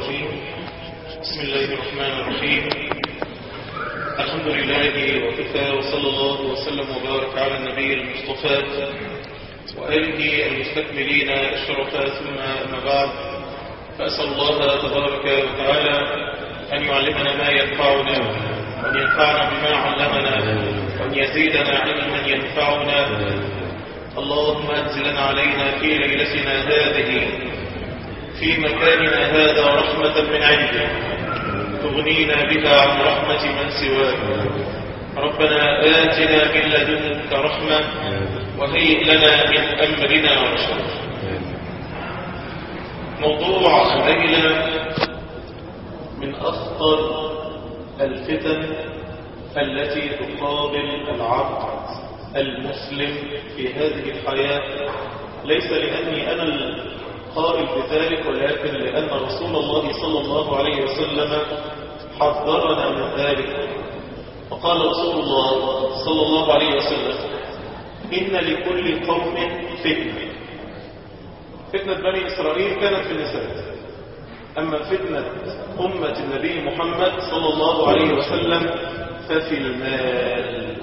الرجيم بسم الله الرحمن الرحيم الحمد لله وكفى وصلى الله وسلم وبارك على النبي المصطفى وآله المستكملين الشرفاء ثم أما بعد فأسأل الله تبارك وتعالى أن يعلمنا ما ينفعنا وأن ينفعنا بما علمنا وأن يزيدنا علما ينفعنا اللهم أنزلنا علينا في ليلتنا هذه في مكاننا هذا رحمة من عندك تغنينا بها عن رحمة من سواك ربنا آتنا من لدنك رحمة وهيئ لنا من أمرنا رشدا موضوع الليلة من أخطر الفتن التي تقابل العبد المسلم في هذه الحياة ليس لأني أنا القائل بذلك ولكن لأن رسول الله صلى الله عليه وسلم حذرنا من ذلك وقال رسول الله صلى الله عليه وسلم إن لكل قوم فتنة فتنة بني إسرائيل كانت في النساء أما فتنة أمة النبي محمد صلى الله عليه وسلم ففي المال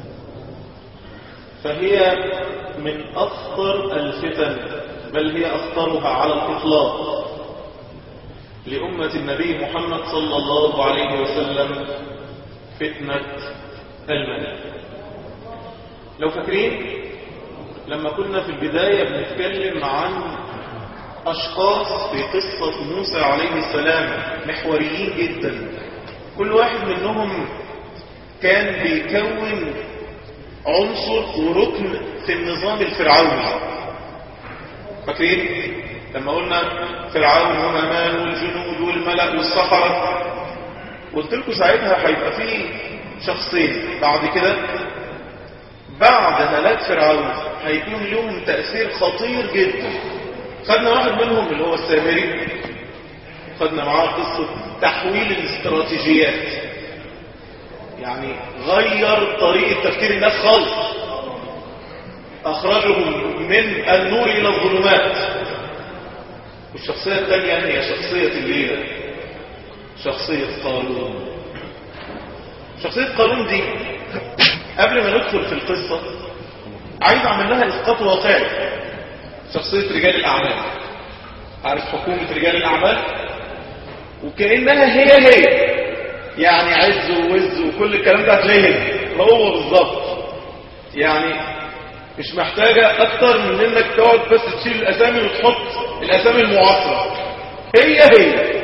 فهي من أخطر الفتن بل هي أخطرها على الإطلاق لأمة النبي محمد صلى الله عليه وسلم فتنة المال لو فاكرين لما كنا في البداية بنتكلم عن أشخاص في قصة موسى عليه السلام محوريين جدا كل واحد منهم كان بيكون عنصر وركن في النظام الفرعوني فاكرين لما قلنا فرعون وهامان والجنود والملأ والسحرة قلت لكم ساعتها هيبقى فيه شخصين بعد كده بعد هلاك فرعون هيكون لهم تأثير خطير جدا خدنا واحد منهم اللي هو السامري خدنا معاه قصة تحويل الاستراتيجيات يعني غير طريقة تفكير الناس خالص أخرجهم من النور إلى الظلمات والشخصية الثانية هي شخصية الليلة شخصية قارون شخصية قارون دي قبل ما ندخل في القصة عايز أعمل لها إسقاط واقعي شخصية رجال الأعمال عارف حكومة رجال الأعمال وكأنها هي هي يعني عز ووز وكل الكلام ده هتلاقيه هو بالظبط يعني مش محتاجة أكتر من إنك تقعد بس تشيل الأسامي وتحط الأسامي المعاصرة هي هي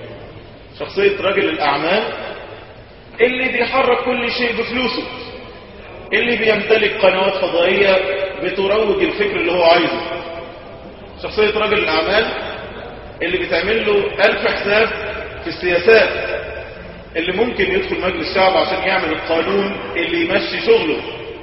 شخصية رجل الأعمال اللي بيحرك كل شيء بفلوسه اللي بيمتلك قنوات فضائية بتروج الفكر اللي هو عايزه شخصية رجل الأعمال اللي بتعمل له ألف حساب في السياسات اللي ممكن يدخل مجلس الشعب عشان يعمل القانون اللي يمشي شغله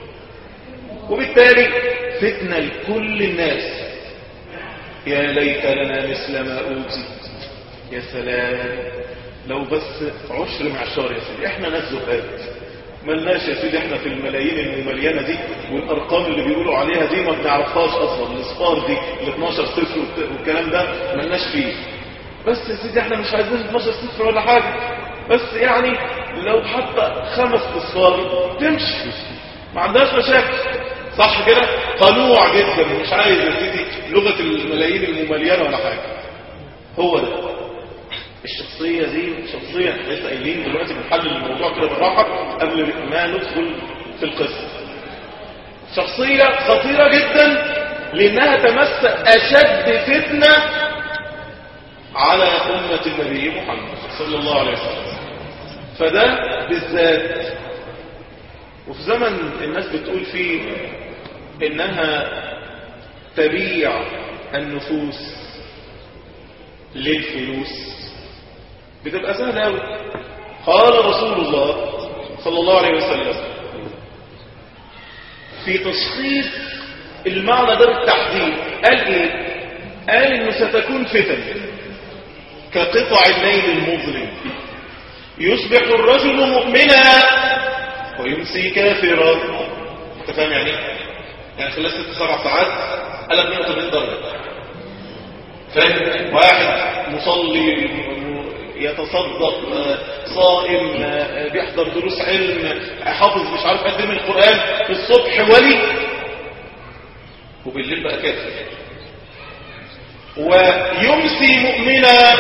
وبالتالي فتنة لكل الناس يا ليت لنا مثل ما أوتي يا سلام لو بس عشر معشار يا سيدي احنا ناس زهاد ملناش يا سيدي احنا في الملايين المليانة دي والارقام اللي بيقولوا عليها دي ما بنعرفهاش اصلا الاصفار دي ال 12 صفر والكلام ده ملناش فيه بس يا سيدي احنا مش عايزين 12 صفر ولا حاجة بس يعني لو حتى خمس اصفار تمشي ما عندهاش مشاكل صح كده قنوع جدا مش عايز يا سيدي لغة الملايين الممليانة ولا حاجة هو ده الشخصية دي شخصية لسه قايلين دلوقتي بنحلل الموضوع كده بالراحة قبل ما ندخل في القصة شخصية خطيرة جدا لأنها تمس أشد فتنة على أمة النبي محمد صلى الله عليه وسلم فده بالذات وفي زمن الناس بتقول فيه إنها تبيع النفوس للفلوس بتبقى سهلة أوي قال رسول الله صلى الله عليه وسلم في تشخيص المعنى ده بالتحديد قال ايه قال انه ستكون فتن كقطع الليل المظلم يصبح الرجل مؤمنا ويمسي كافرا انت فاهم يعني يعني خلال ست سبع ساعات قلب 180 درجة فاهم واحد مصلي يتصدق صائم بيحضر دروس علم حافظ مش عارف قد من القرآن في الصبح ولي وبالليل بقى كافر ويمسي مؤمنا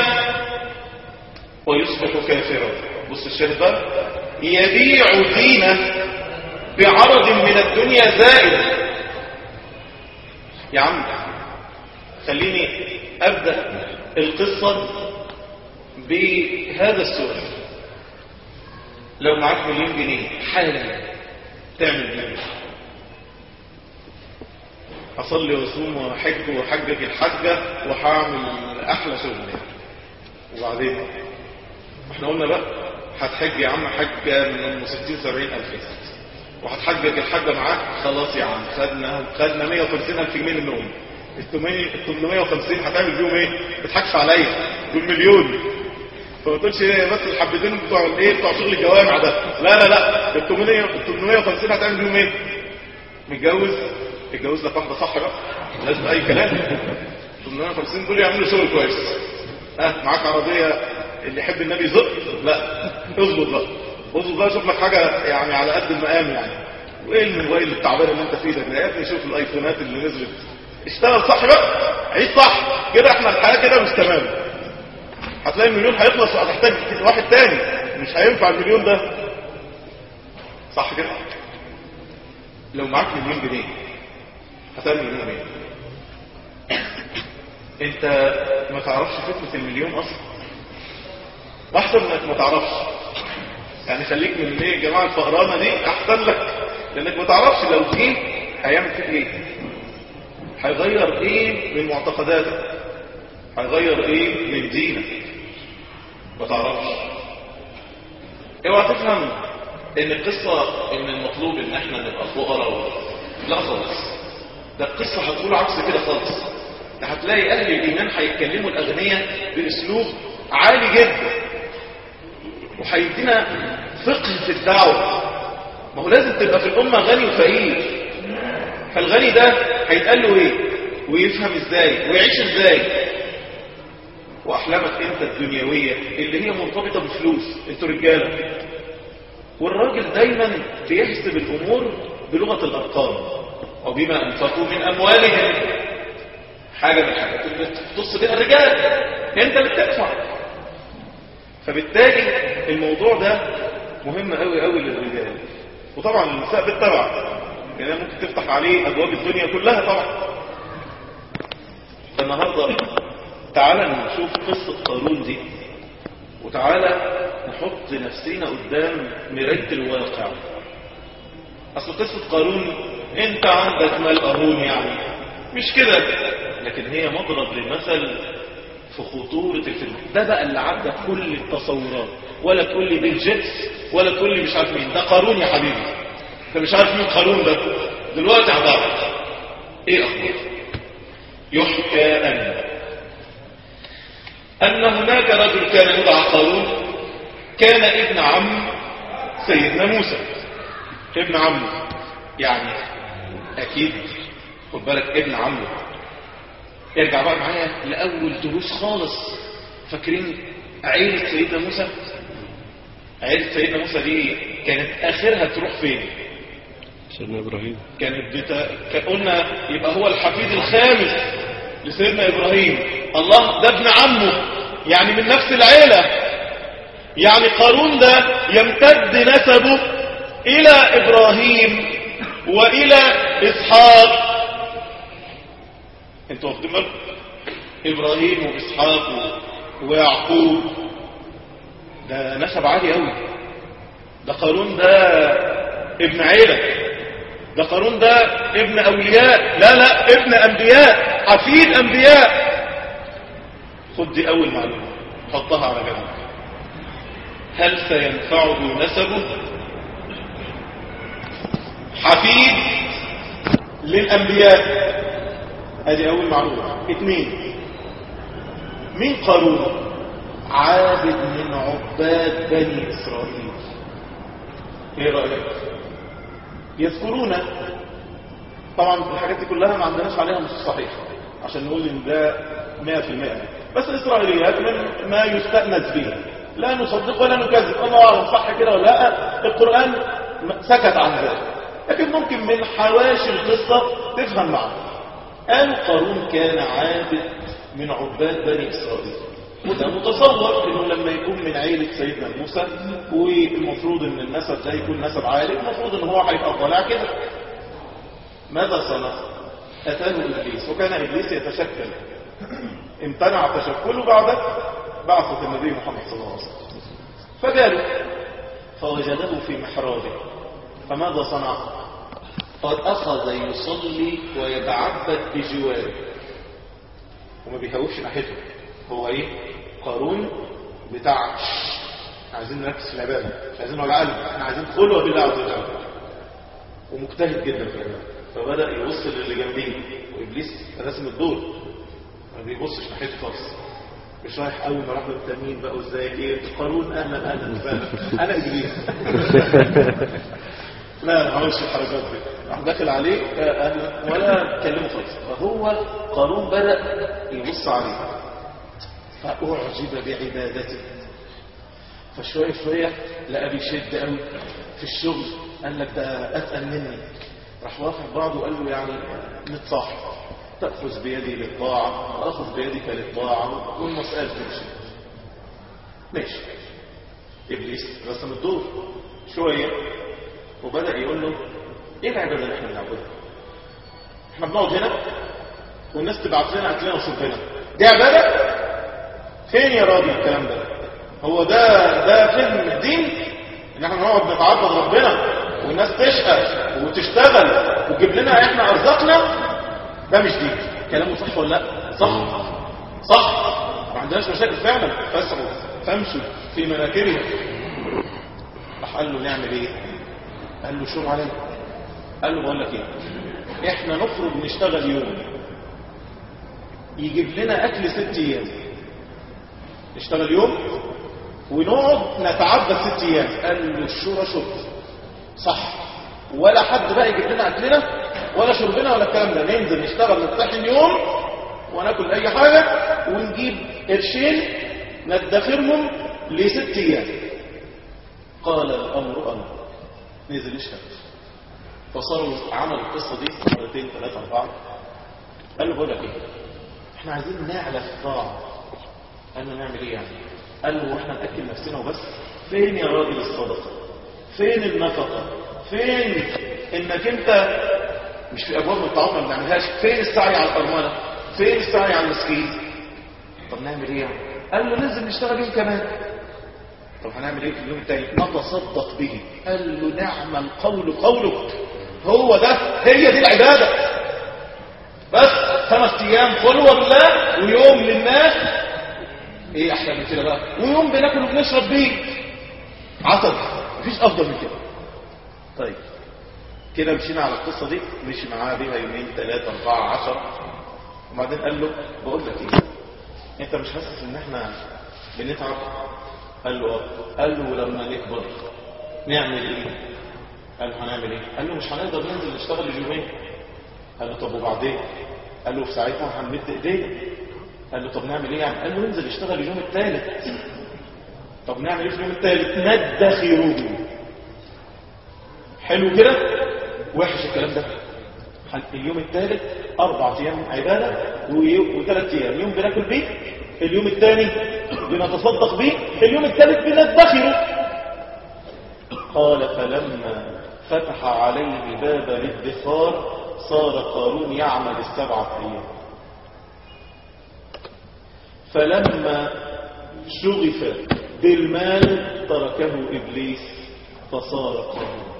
ويصبح كافرا بص الشيخ ده يبيع دينه بعرض من الدنيا زائد يا عم خليني أبدأ القصة بهذا السؤال لو معاك مليون جنيه حالا تعمل جنيه أصلي وأصوم وحج وحجج الحجة وهعمل أحلى شغل وبعدين احنا قلنا بقى هتحج يا عم حجة من 60 70 ألف وهتحجج الحجة معاك خلاص يا عم خدنا خدنا 150 ألف جنيه منهم ال 850 هتعمل بيهم ايه؟ بتحكش عليا دول مليون فما تقولش ايه بس الحبتين بتوع الايه بتوع شغل الجوامع ده لا لا لا ال 800 ال 850 هتعمل بيهم ايه؟ متجوز اتجوز لك واحده صح بقى لازم اي كلام 850 دول يعملوا شغل كويس ها أه معاك عربيه اللي يحب النبي يزق لا اظبط بقى اظبط بقى شوف لك حاجه يعني على قد المقام يعني وايه الموبايل التعبان اللي انت فيه ده يا ابني شوف الايفونات اللي نزلت اشتغل صح بقى عيش صح كده احنا الحياه كده مش تمام هتلاقي المليون هيخلص وهتحتاج واحد تاني مش هينفع المليون ده صح كده لو معاك مليون جنيه هتعمل مليون ايه انت ما تعرفش فكره المليون اصلا واحسن انك ما تعرفش يعني خليك من ايه يا جماعه الفقرانه دي احسن لك لانك ما تعرفش لو جه هيعمل فيك ايه هيغير ايه من معتقداتك هيغير ايه من دينك ما تعرفش اوعى تفهم ان القصة ان المطلوب ان احنا نبقى فقراء لا خالص ده القصة هتقول عكس كده خالص ده هتلاقي اهل الايمان هيتكلموا الاغنياء باسلوب عالي جدا وهيدينا فقه في الدعوة ما هو لازم تبقى في الامة غني وفقير فالغني ده هيتقال له ايه ويفهم ازاي ويعيش ازاي واحلامك انت الدنيوية اللي هي مرتبطة بفلوس انتوا رجالة والراجل دايما بيحسب الامور بلغة الارقام وبما انفقوا من اموالهم حاجة من الحاجات اللي تخص بها الرجال انت اللي بتدفع فبالتالي الموضوع ده مهم قوي قوي للرجال وطبعا النساء بالتبع يعني ممكن تفتح عليه ابواب الدنيا كلها طبعا فالنهارده تعالى نشوف قصة قارون دي وتعالى نحط نفسينا قدام مراية الواقع اصل قصة قارون انت عندك مال قارون يعني مش كده لكن هي مضرب للمثل في خطورة الفيلم ده بقى اللي عدى كل التصورات ولا تقول لي بيل جيتس ولا تقول لي مش عارف مين ده قارون يا حبيبي انت مش عارف مين قارون ده دلوقتي هتعرف ايه اخبار يحكى ان ان هناك رجل كان يدعى قارون كان ابن عم سيدنا موسى ابن عمه يعني اكيد خد بالك ابن عمه ارجع بقى معايا لاول دروس خالص فاكرين عيلة سيدنا موسى عيلة سيدنا موسى دي كانت اخرها تروح فين سيدنا إبراهيم كانت بتا... كان قلنا يبقى هو الحفيد الخامس لسيدنا إبراهيم الله ده ابن عمه يعني من نفس العيلة يعني قارون ده يمتد نسبه إلى إبراهيم وإلى إسحاق انتوا واخدين بالكم إبراهيم وإسحاق و- ويعقوب ده نسب عالي قوي ده قارون ده ابن عيلة ده قارون ده ابن أولياء لا لا ابن أنبياء حفيد أنبياء خد دي أول معلومة حطها على جنب هل سينفعه نسبه حفيد للأنبياء هذه أول معلومة اثنين مين قارون عابد من عباد بني إسرائيل ايه رأيك يذكرون طبعا الحاجات دي كلها ما عندناش عليها نص صحيح عشان نقول ان ده 100% بس إسرائيليات من ما يستأنس به لا نصدق ولا نكذب الله أعلم صح كده ولا لا القرآن سكت عن ذلك لكن ممكن من حواشي القصة تفهم معنى قال قارون كان عابد من عباد بني إسرائيل وده متصور انه لما يكون من عيلة سيدنا موسى والمفروض ان النسب ده يكون نسب عالي المفروض ان هو هيبقى طالع كده ماذا صنع اتاه ابليس وكان ابليس يتشكل امتنع تشكله بعد بعثة النبي محمد صلى الله عليه وسلم فجاله فوجده في محرابه فماذا صنع قد اخذ يصلي ويتعبد بجواره وما بيهوفش ناحيته هو ايه قارون بتاع عايزين نركز في العبادة مش عايزين ولا قلب احنا عايزين خلوة بالله عز وجل ومجتهد جدا في العبادة فبدأ يبص للي جنبيه وإبليس رسم الدور ما بيبصش ناحيته خالص مش رايح اول ما راح للتمين بقى ازيك ايه قارون اهلا اهلا فعلا انا ابليس لا ما عملش الحركات دي راح داخل عليه اهلا ولا كلمه خالص فهو قارون بدا يبص عليه فأعجب بعبادته فشوية شوية لقى بيشد قوي في الشغل قال لك ده أتقل مني راح وافق بعضه وقال له يعني نتصاحب تأخذ بيدي للطاعة وأخذ بيدك للطاعة والمسألة تمشي ماشي إبليس رسم الدور شوية وبدأ يقول له إيه العبادة اللي احنا بنعبدها؟ احنا بنقعد هنا والناس تبعت لنا أكلنا وشربنا دي عبادة؟ فين يا راجل الكلام ده هو ده ده فهم الدين ان احنا نقعد نتعبد ربنا والناس تشقى وتشتغل وتجيب لنا احنا ارزاقنا ده مش دين كلامه صح ولا لا صح صح ما عندناش مشاكل فعلا فاسعوا فامشوا في مناكبهم راح قال له نعمل ايه قال له شو علينا قال له بقول لك ايه احنا نخرج نشتغل يوم يجيب لنا اكل ست ايام نشتغل يوم ونقعد نتعبد ست ايام قال له الشورى شرب صح ولا حد بقى يجيب لنا اكلنا ولا شربنا ولا الكلام ده ننزل نشتغل نطحن يوم وناكل اي حاجه ونجيب قرشين ندخرهم لست ايام قال الامر امر نزل يشتغل فصاروا عمل القصه دي مرتين ثلاثه اربعه قال له بقول لك ايه احنا عايزين نعلى في الطاعه قال له نعمل ايه يعني قال له واحنا ناكل نفسنا وبس فين يا راجل الصدقه فين النفقه فين انك انت مش في ابواب الطعام ما بنعملهاش فين السعي على الارمله فين السعي على المسكين طب نعمل ايه يعني قال له ننزل نشتغل يوم كمان طب هنعمل ايه في اليوم التاني نتصدق به قال له نعم القول قولك هو ده هي دي العباده بس خمس ايام خلوه لله ويوم للناس ايه احسن من كده بقى ويوم بناكل وبنشرب بيه عسل مفيش افضل من كده طيب كده مشينا على القصه دي مشي معاه بيها يومين ثلاثه اربعه عشر وبعدين قال له بقول لك ايه انت مش حاسس ان احنا بنتعب قال له قال له لما نكبر نعمل ايه قال له هنعمل ايه قال له مش هنقدر ننزل نشتغل يومين قال له طب وبعدين قال له في ساعتها هنمد ايدينا قال له طب نعمل ايه يعني قال له ننزل نشتغل اليوم الثالث طب نعمل ايه في اليوم الثالث ندخره حلو كده وحش الكلام ده اليوم الثالث اربع ايام عباده وثلاث ايام يوم بناكل بيه اليوم الثاني بنتصدق بيه اليوم الثالث بندخره قال فلما فتح عليه باب الادخار صار قارون يعمل السبعه ايام فلما شغف بالمال تركه إبليس فصار قارون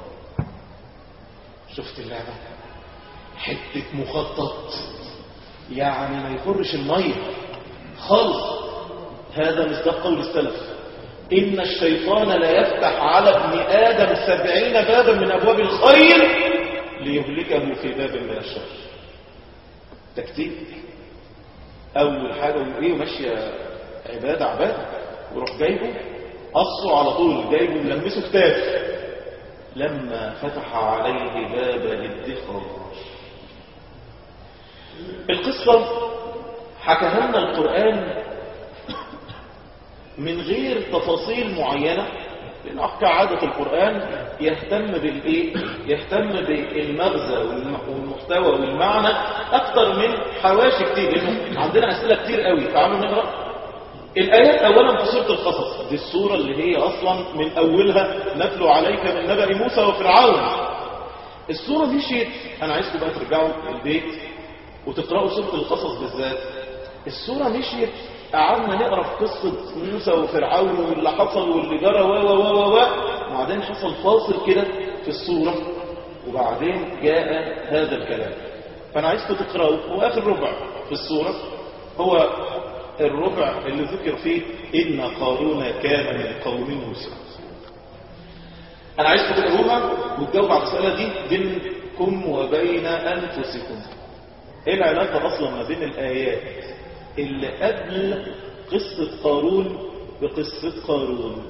شفت اللعبة حتة مخطط يعني ما يخرش المية خالص هذا مصداق قول السلف إن الشيطان لا يفتح على ابن آدم سبعين بابا من أبواب الخير ليهلكه في باب من الشر تكتيك اول حاجة ايه ماشية عبادة عبادة وروح جايبه قصه على طول جايبه ملمسه كتاف لما فتح عليه باب الادخار القصة حكاها لنا القرآن من غير تفاصيل معينة لأنه كعادة القرآن يهتم بالإيه؟ يهتم بالمغزى والم- والمحتوى والمعنى أكثر من حواشي كتير لأنه عندنا أسئلة كتير قوي تعالوا نقرأ الآيات أولا في سورة القصص دي السورة اللي هي أصلا من أولها نتلو عليك من نبأ موسى وفرعون السورة دي شيء أنا عايزكم بقى ترجعوا البيت وتقرأوا سورة القصص بالذات السورة مشيت قعدنا نقرا في قصة موسى وفرعون واللي حصل واللي جرى و و و و و وبعدين حصل فاصل كده في السورة وبعدين جاء هذا الكلام فأنا عايزكم تقرأوا هو آخر ربع في السورة هو الربع اللي ذكر فيه إن قارون كان من قوم موسى أنا عايزكم تقروها وتجاوبوا على الأسئلة دي بينكم وبين أنفسكم ايه العلاقة اصلا ما بين الايات اللي قبل قصة قارون بقصة قارون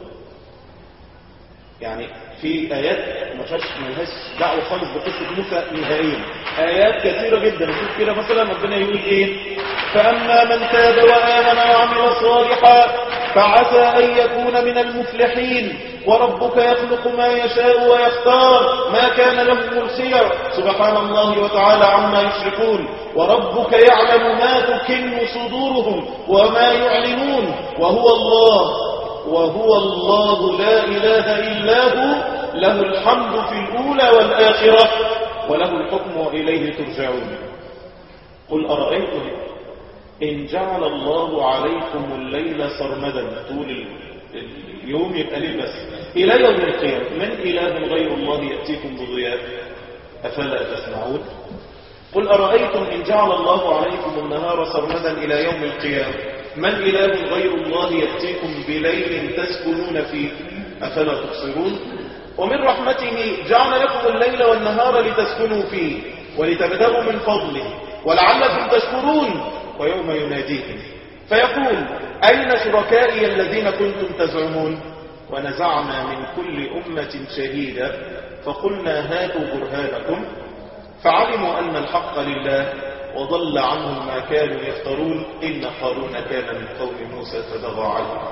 يعني في ايات ما فيهاش ملهاش دعوه خالص بقصه موسى نهائيا ايات كثيره جدا شوف كده مثلا ربنا يقول ايه فاما من تاب وامن وعمل صالحا فعسى ان يكون من المفلحين وربك يخلق ما يشاء ويختار ما كان له الخير سبحان الله وتعالى عما يشركون وربك يعلم ما تكن صدورهم وما يعلنون وهو الله وهو الله لا إله إلا هو له الحمد في الأولى والآخرة وله الحكم وإليه ترجعون قل أرأيتم إن جعل الله عليكم الليل سرمدا طول ال- اليوم يبقى ليل بس إلى يوم القيامة من إله غير الله يأتيكم بضياء أفلا تسمعون قل أرأيتم إن جعل الله عليكم النهار سرمدا إلى يوم القيامة من إله غير الله يأتيكم بليل تسكنون فيه أفلا تبصرون ومن رحمته جعل لكم الليل والنهار لتسكنوا فيه ولتبتغوا من فضله ولعلكم تشكرون ويوم يناديهم فيقول أين شركائي الذين كنتم تزعمون ونزعنا من كل أمة شهيدا فقلنا هاتوا برهانكم فعلموا أن الحق لله وضل عنهم ما كانوا يفترون إن قارون كان من قوم موسى فبغى عليهم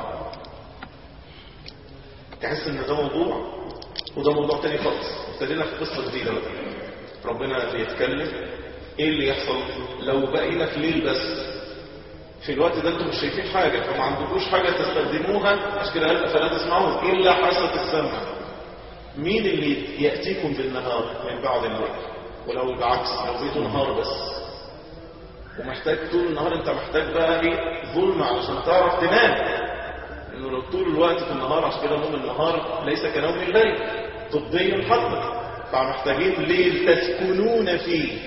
تحس ان ده موضوع وده موضوع تاني خالص ابتدينا في قصة جديدة بقى ربنا بيتكلم ايه اللي يحصل لو بقينا في ليل بس في الوقت ده انتم مش شايفين حاجة فما عندكوش حاجة تستخدموها عشان كده قال فلا تسمعون إلا حاسة السمع مين اللي يأتيكم بالنهار من بعد الليل ولو العكس لو بيته نهار بس ومحتاج طول النهار انت محتاج بقى ايه ظلم علشان تعرف تنام لانه لو طول الوقت في النهار عشان كده نوم النهار ليس كنوم الليل طبيا حتى فمحتاجين ليل تسكنون فيه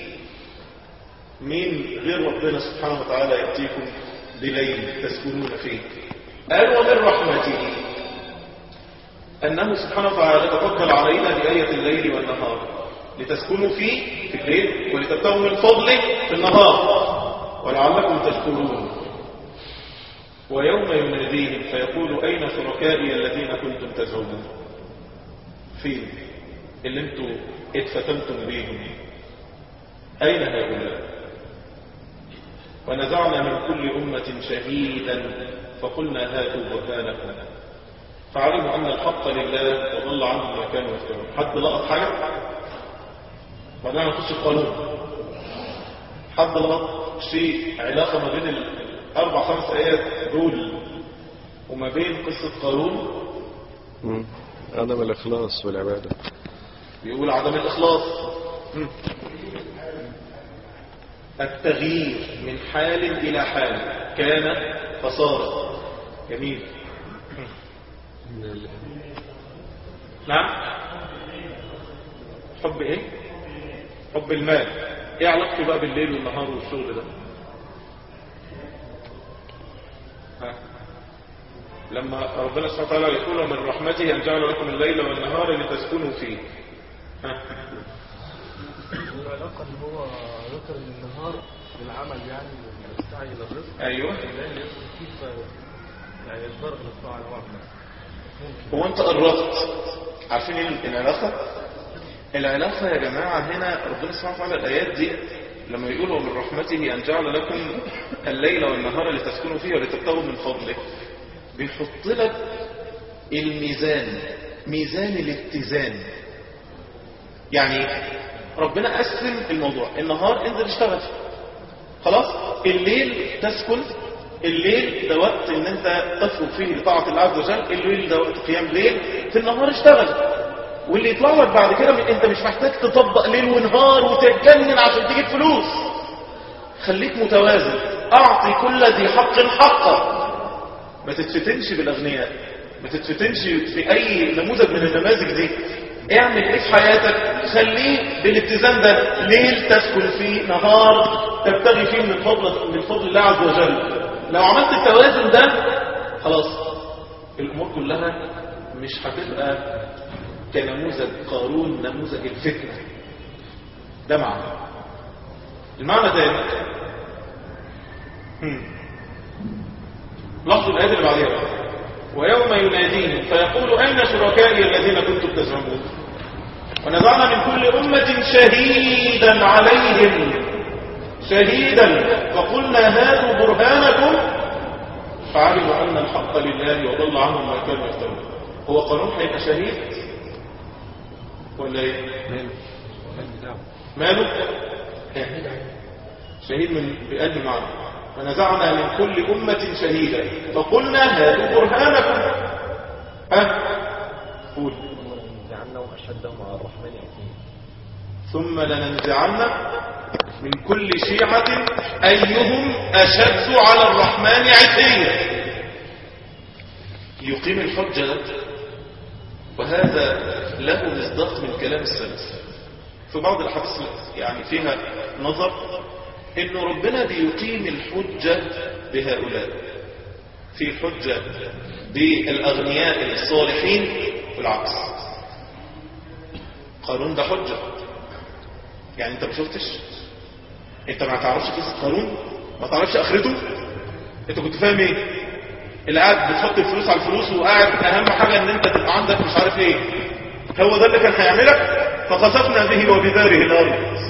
مين غير ربنا سبحانه وتعالى يأتيكم بليل تسكنون فيه قال ومن رحمته أنه سبحانه وتعالى تفضل علينا بآية الليل والنهار لتسكنوا فيه في الليل ولتبتغوا من فضله في النهار ولعلكم تشكرون ويوم يناديهم فيقول أين شركائي الذين كنتم تزعمون فين اللي انتم اتفتنتم بيهم أين هؤلاء ونزعنا من كل أمة شهيدا فقلنا هاتوا برهانكم فعلموا أن الحق لله وضل عنهم ما كانوا يفترون حد لقط حاجة بعدين نخش القانون حد لقط شيء علاقة ما بين الأربع خمس آيات دول وما بين قصة قارون مم. عدم الإخلاص والعبادة بيقول عدم الإخلاص مم. التغيير من حال إلى حال كان فصار جميل نعم حب ايه حب المال ايه علاقته بقى بالليل والنهار والشغل ده ها؟ لما ربنا سبحانه وتعالى يقول من رحمته ان جعل لكم الليل والنهار لتسكنوا فيه ها؟ العلاقة اللي هو ذكر ان النهار للعمل يعني والسعي للرزق ايوه الليل يدخل فيه ف- يعني يتضرب للطاعة نوعا ما ممكن هو انت قربت عارفين ايه العلاقة العلاقة يا جماعة هنا ربنا سبحانه وتعالى الآيات دي لما يقول ومن رحمته أن جعل لكم الليل والنهار لتسكنوا فيه ولتبتغوا من فضله بيحط لك الميزان ميزان الاتزان يعني ربنا قسم الموضوع النهار انزل اشتغل خلاص الليل تسكن الليل ده وقت ان انت تفرغ فيه لطاعة الله عز وجل الليل ده وقت قيام ليل في النهار اشتغل واللي يطلع لك بعد كده من انت مش محتاج تطبق ليل ونهار وتتجنن عشان تجيب فلوس خليك متوازن اعطي كل ذي حق حقه ما تتفتنش بالاغنياء ما تتفتنش في اي نموذج من النماذج دي اعمل ايه في حياتك خليه بالاتزان ده ليل تسكن فيه نهار تبتغي فيه من فضل من فضل الله عز وجل لو عملت التوازن ده خلاص الامور كلها مش هتبقى كنموذج قارون نموذج الفتنه ده معنى المعنى تاني هم. لاحظوا الآيات اللي بعدها ويوم يناديهم فيقول أين شركائي الذين كنتم تزعمون ونزعنا من كل أمة شهيدا عليهم شهيدا فقلنا هاتوا برهانكم فعلموا أن الحق لله وضل عنهم ما كانوا يفترون هو قانون هيبقى شهيد ولا ايه ماله شهيد من بقلب معنى ونزعنا من كل أمة شهيدا فقلنا هاتوا برهانكم ها قول جعلناهم أشدهم على الرحمن عتيا ثم لننزعن من كل شيعة أيهم أشد على الرحمن عتيا يقيم الحجة ده وهذا له مصداق من كلام السلف في بعض الأحاديث يعني فيها نظر إنه ربنا بيقيم الحجة بهؤلاء في حجة بالأغنياء الصالحين والعكس قارون ده حجة يعني انت ما شفتش انت ما تعرفش قصة قارون ما تعرفش اخرته انت كنت فاهم ايه اللي قاعد بتحط الفلوس على الفلوس وقاعد اهم حاجة ان انت تبقى عندك مش عارف ايه هو ده اللي كان هيعملك فخسفنا به وبداره الارض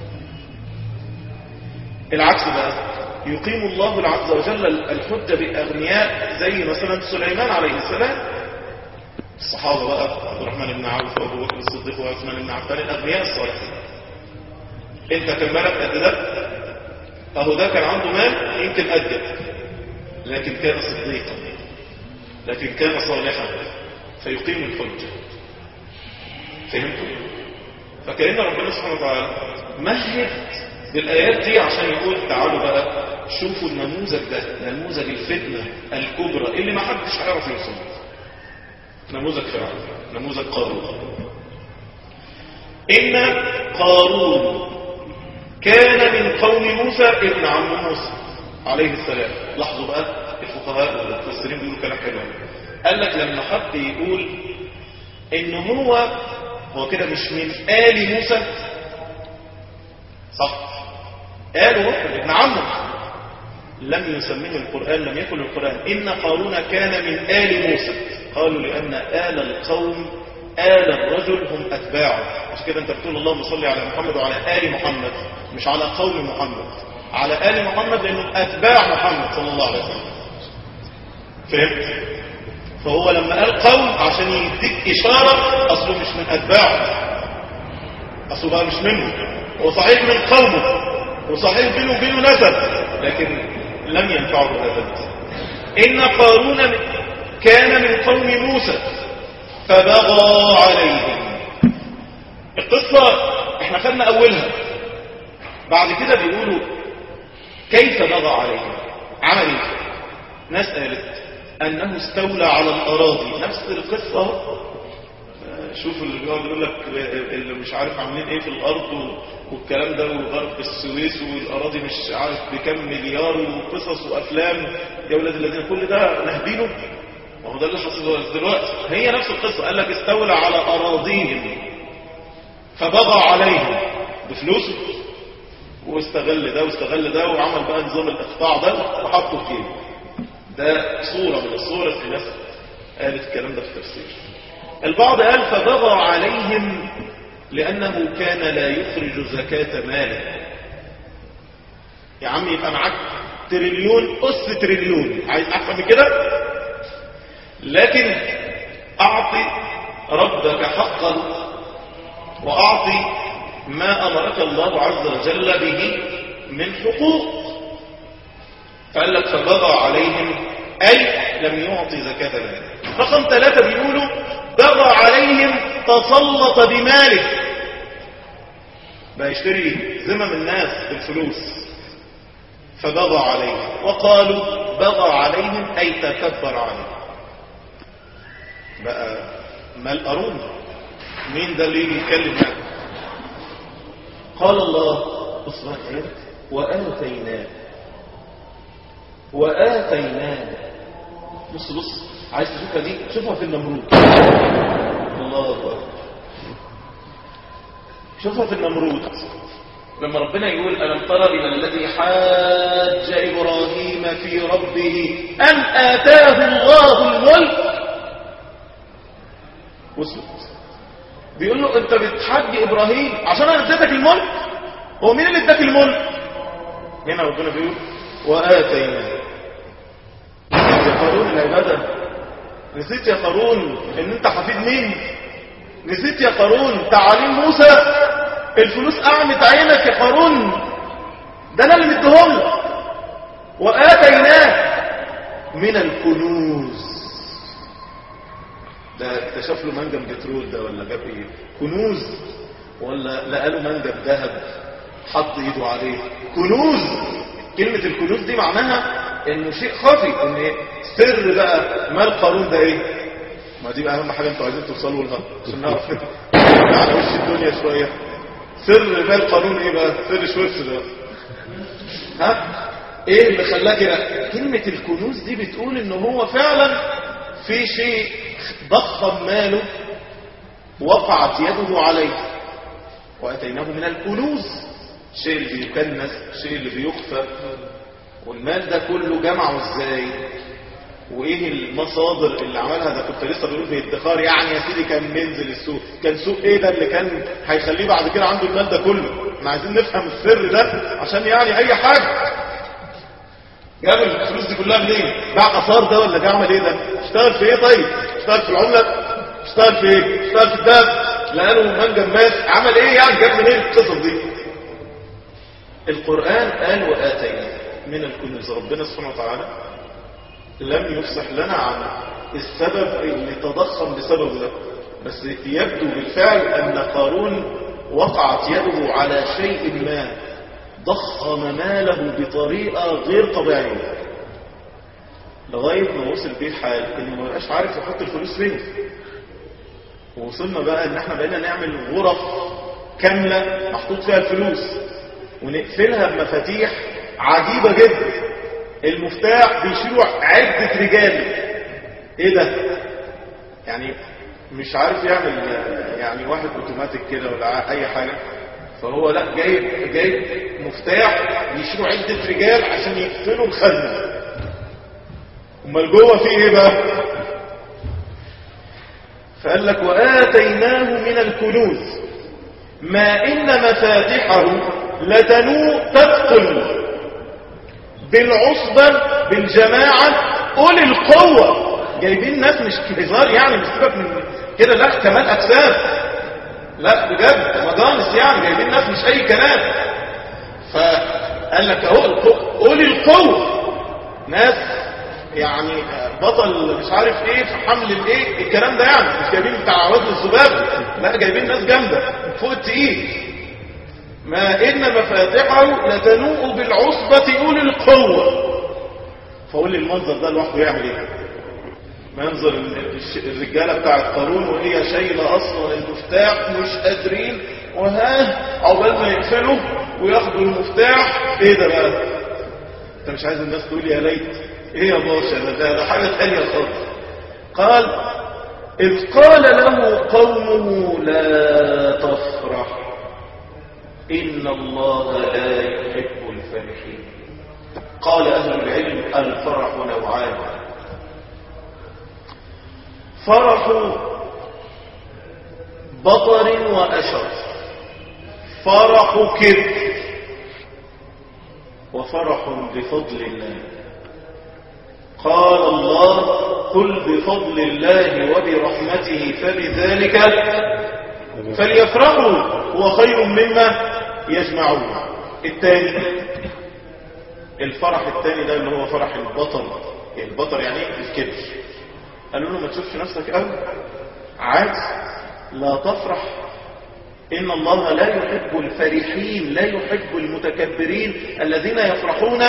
العكس بقى يقيم الله عز وجل الحجة بالأغنياء زي مثلا سليمان عليه السلام الصحابة بقى عبد الرحمن بن عوف وابو بكر الصديق وعثمان بن عفان الأغنياء الصالحين انت كان مالك قد ده اهو ده كان عنده مال يمكن قدك لكن كان صديقا لكن كان صالحا فيقيم الحجة فهمتوا فكأن ربنا سبحانه وتعالى مهد بالآيات دي عشان يقول تعالوا بقى شوفوا النموذج ده نموذج الفتنة الكبرى اللي ما حدش هيعرف يوصل نموذج فرعون نموذج قارون إن قارون كان من قوم موسى ابن عم موسى عليه السلام لاحظوا بقى الفقهاء والمفسرين بيقولوا كلام حلو قال لك لما حد يقول ان هو هو كده مش من آل موسى صح آل هو ابن عمه لم يسميه القرآن لم يكن القرآن إن قارون كان من آل موسى قالوا لأن آل القوم آل الرجل هم أتباعه مش كده أنت بتقول اللهم صل على محمد وعلى آل محمد مش على قوم محمد على آل محمد لأنه أتباع محمد صلى الله عليه وسلم فهمت فهو لما قال قوم عشان يديك إشارة أصله مش من أتباعه أصله بقى مش منه هو صحيح من قومه وصحيح بينه وبينه نسب لكن لم ينفعه هذا إن قارون كان من قوم موسى فبغى عليهم القصة احنا خدنا أولها بعد كده بيقولوا كيف بغى عليهم عمل ايه ناس قالت أنه استولى على الأراضي نفس القصة شوف اللي بيقعد يقول لك اللي مش عارف عاملين ايه في الارض والكلام ده وغرب السويس والاراضي مش عارف بكم مليار وقصص وافلام يا ولاد الذين كل ده نهدينه وهو ده اللي حصل دلوقتي هي نفس القصه قال لك استولى على اراضيهم فبغى عليهم بفلوسه واستغل ده واستغل ده وعمل بقى نظام الاقطاع ده وحطه في جيبه ده صوره من الصور اللي الناس قالت الكلام ده في التفسير البعض قال فبغى عليهم لأنه كان لا يخرج زكاة ماله يا عم يبقى معاك تريليون أس تريليون عايز أحسن من كده لكن أعطي ربك حقا وأعطي ما أمرك الله عز وجل به من حقوق فقال لك فبغى عليهم أي لم يعطي زكاة المال رقم ثلاثة بيقولوا بغى عليهم تسلط بماله بقى يشتري ذمم الناس بالفلوس فبغى عليهم وقالوا بغى عليهم أي تكبر عليهم بقى مال قارون مين ده اللي يجي يتكلم يعني قال الله اصبر ايه وآتيناه وآتيناه بص بص عايز تشوفها دي شوفها في النمرود الله أكبر شوفها في النمرود لما ربنا يقول ألم تر إلى الذي حاج إبراهيم في ربه أن آتاه الله الملك وصلت بيقول له أنت بتحج إبراهيم عشان أنا اديتك الملك هو مين اللي اداك الملك هنا ربنا بيقول وآتيناه نسيت يا قارون العبادة نسيت يا قارون ان انت حفيد مين نسيت يا قارون تعاليم موسى الفلوس اعمت عينك يا قارون ده انا اللي مديهم لك واتيناه من الكنوز ده اكتشف له منجم بترول ده ولا جاب ايه كنوز ولا لقى له منجم ذهب حط ايده عليه كنوز كلمة الكنوز دي معناها انه شيء خفي ان سر بقى مال قارون ده ايه ما دي بقى اهم حاجة انتوا عايزين توصلوا لها عشان نعرف كده على وش الدنيا شوية سر مال قارون ايه بقى سر شويبس ده ها ايه اللي خلاه كده كلمة الكنوز دي بتقول ان هو فعلا في شيء ضخم ماله وقعت يده عليه واتيناه من الكنوز الشيء اللي بيكنس الشيء اللي بيخفى والمال ده كله جمعه ازاي وايه المصادر اللي عملها ده كنت لسه بقول في ادخار يعني يا سيدي كان بينزل السوق كان سوق ايه ده اللي كان هيخليه بعد كده عنده المال ده كله احنا عايزين نفهم السر ده عشان يعني اي حاجه جاب الفلوس دي كلها منين باع اثار ده ولا جه عمل ايه ده اشتغل في ايه طيب اشتغل في العمله اشتغل في ايه اشتغل في الدهب لقاله منجم ماس عمل ايه يعني جاب منين القصص دي القرآن قال وآتينا من الكنوز ربنا سبحانه وتعالى لم يفصح لنا عن السبب اللي تضخم بسبب ده بس يبدو بالفعل أن قارون وقعت يده على شيء ما ضخم ماله بطريقة غير طبيعية لغاية ما وصل بيه الحال انه ما بقاش عارف يحط الفلوس فين ووصلنا بقى ان احنا بقينا نعمل غرف كاملة محطوط فيها الفلوس ونقفلها بمفاتيح عجيبة جدا المفتاح بيشيلوا عدة رجال ايه ده يعني مش عارف يعمل يعني واحد اوتوماتيك كده ولا اي حاجة فهو لا جايب جايب مفتاح بيشيلوا عدة رجال عشان يقفلوا الخزنة امال جوه في ايه بقى فقال لك وآتيناه من الكنوز ما إن مفاتحه لتنوء تثقل بالعصبة بالجماعة أولي القوة جايبين ناس مش هزار يعني مش سيبك من كده لا كمان أجسام لا بجد مجانس يعني جايبين ناس مش أي كلام فقال لك أهو أولي القوة ناس يعني بطل مش عارف ايه في حمل الايه الكلام ده يعني مش جايبين بتاع وزن الذباب لا جايبين ناس جامده فوق التقيل ما إن مفاتحه لتنوء بالعصبة أولي القوة فقول لي المنظر ده لوحده يعمل ايه منظر الرجالة بتاعت قارون وهي شايلة أصلا المفتاح مش قادرين وها عقبال ما يقفلوا وياخدوا المفتاح ايه ده بقى انت مش عايز الناس تقول يا ليت ايه يا باشا ده, ده, ده حاجة تانية خالص قال إذ قال له قومه لا تفرح إن الله لا يحب الفرحين قال أهل العلم الفرح نوعان فرح بطر وأشر فرح كبر وفرح بفضل الله قال الله قل بفضل الله وبرحمته فبذلك فليفرحوا هو خير مما يجمعون الثاني الفرح الثاني ده اللي هو فرح البطل البطل يعني ايه الكبر قالوا له ما تشوفش نفسك قوي عادي لا تفرح إن الله لا يحب الفرحين لا يحب المتكبرين الذين يفرحون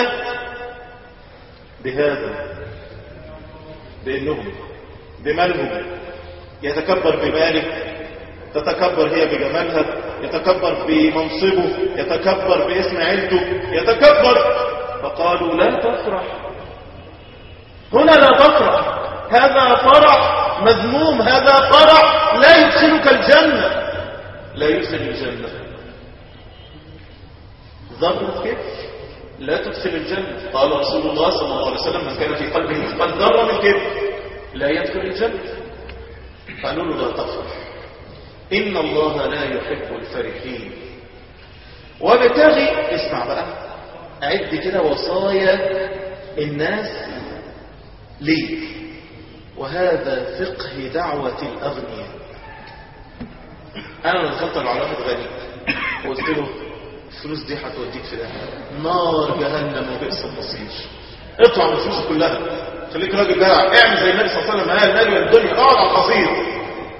بهذا بأنهم بمالهم يتكبر بماله تتكبر هي بجمالها يتكبر بمنصبه يتكبر باسم عيلته يتكبر فقالوا لا تفرح هنا لا تفرح هذا فرح مذموم هذا فرح لا يدخلك الجنة لا يدخل الجنة ذرة كبر لا تدخل الجنة قال رسول الله صلى الله عليه وسلم من كان في قلبه مثقال ذرة من كبر لا يدخل الجنة قالوا له لا تفرح إن الله لا يحب الفرحين وابتغي اسمع بقى عد كده وصايا الناس ليه وهذا فقه دعوة الأغنياء أنا لما دخلت على واحد غني وقلت له الفلوس دي هتوديك في ده نار جهنم وبئس المصير اطلع من الفلوس كلها خليك راجل جدع اعمل زي النبي صلى الله عليه وسلم قال مالي والدنيا اقعد على القصير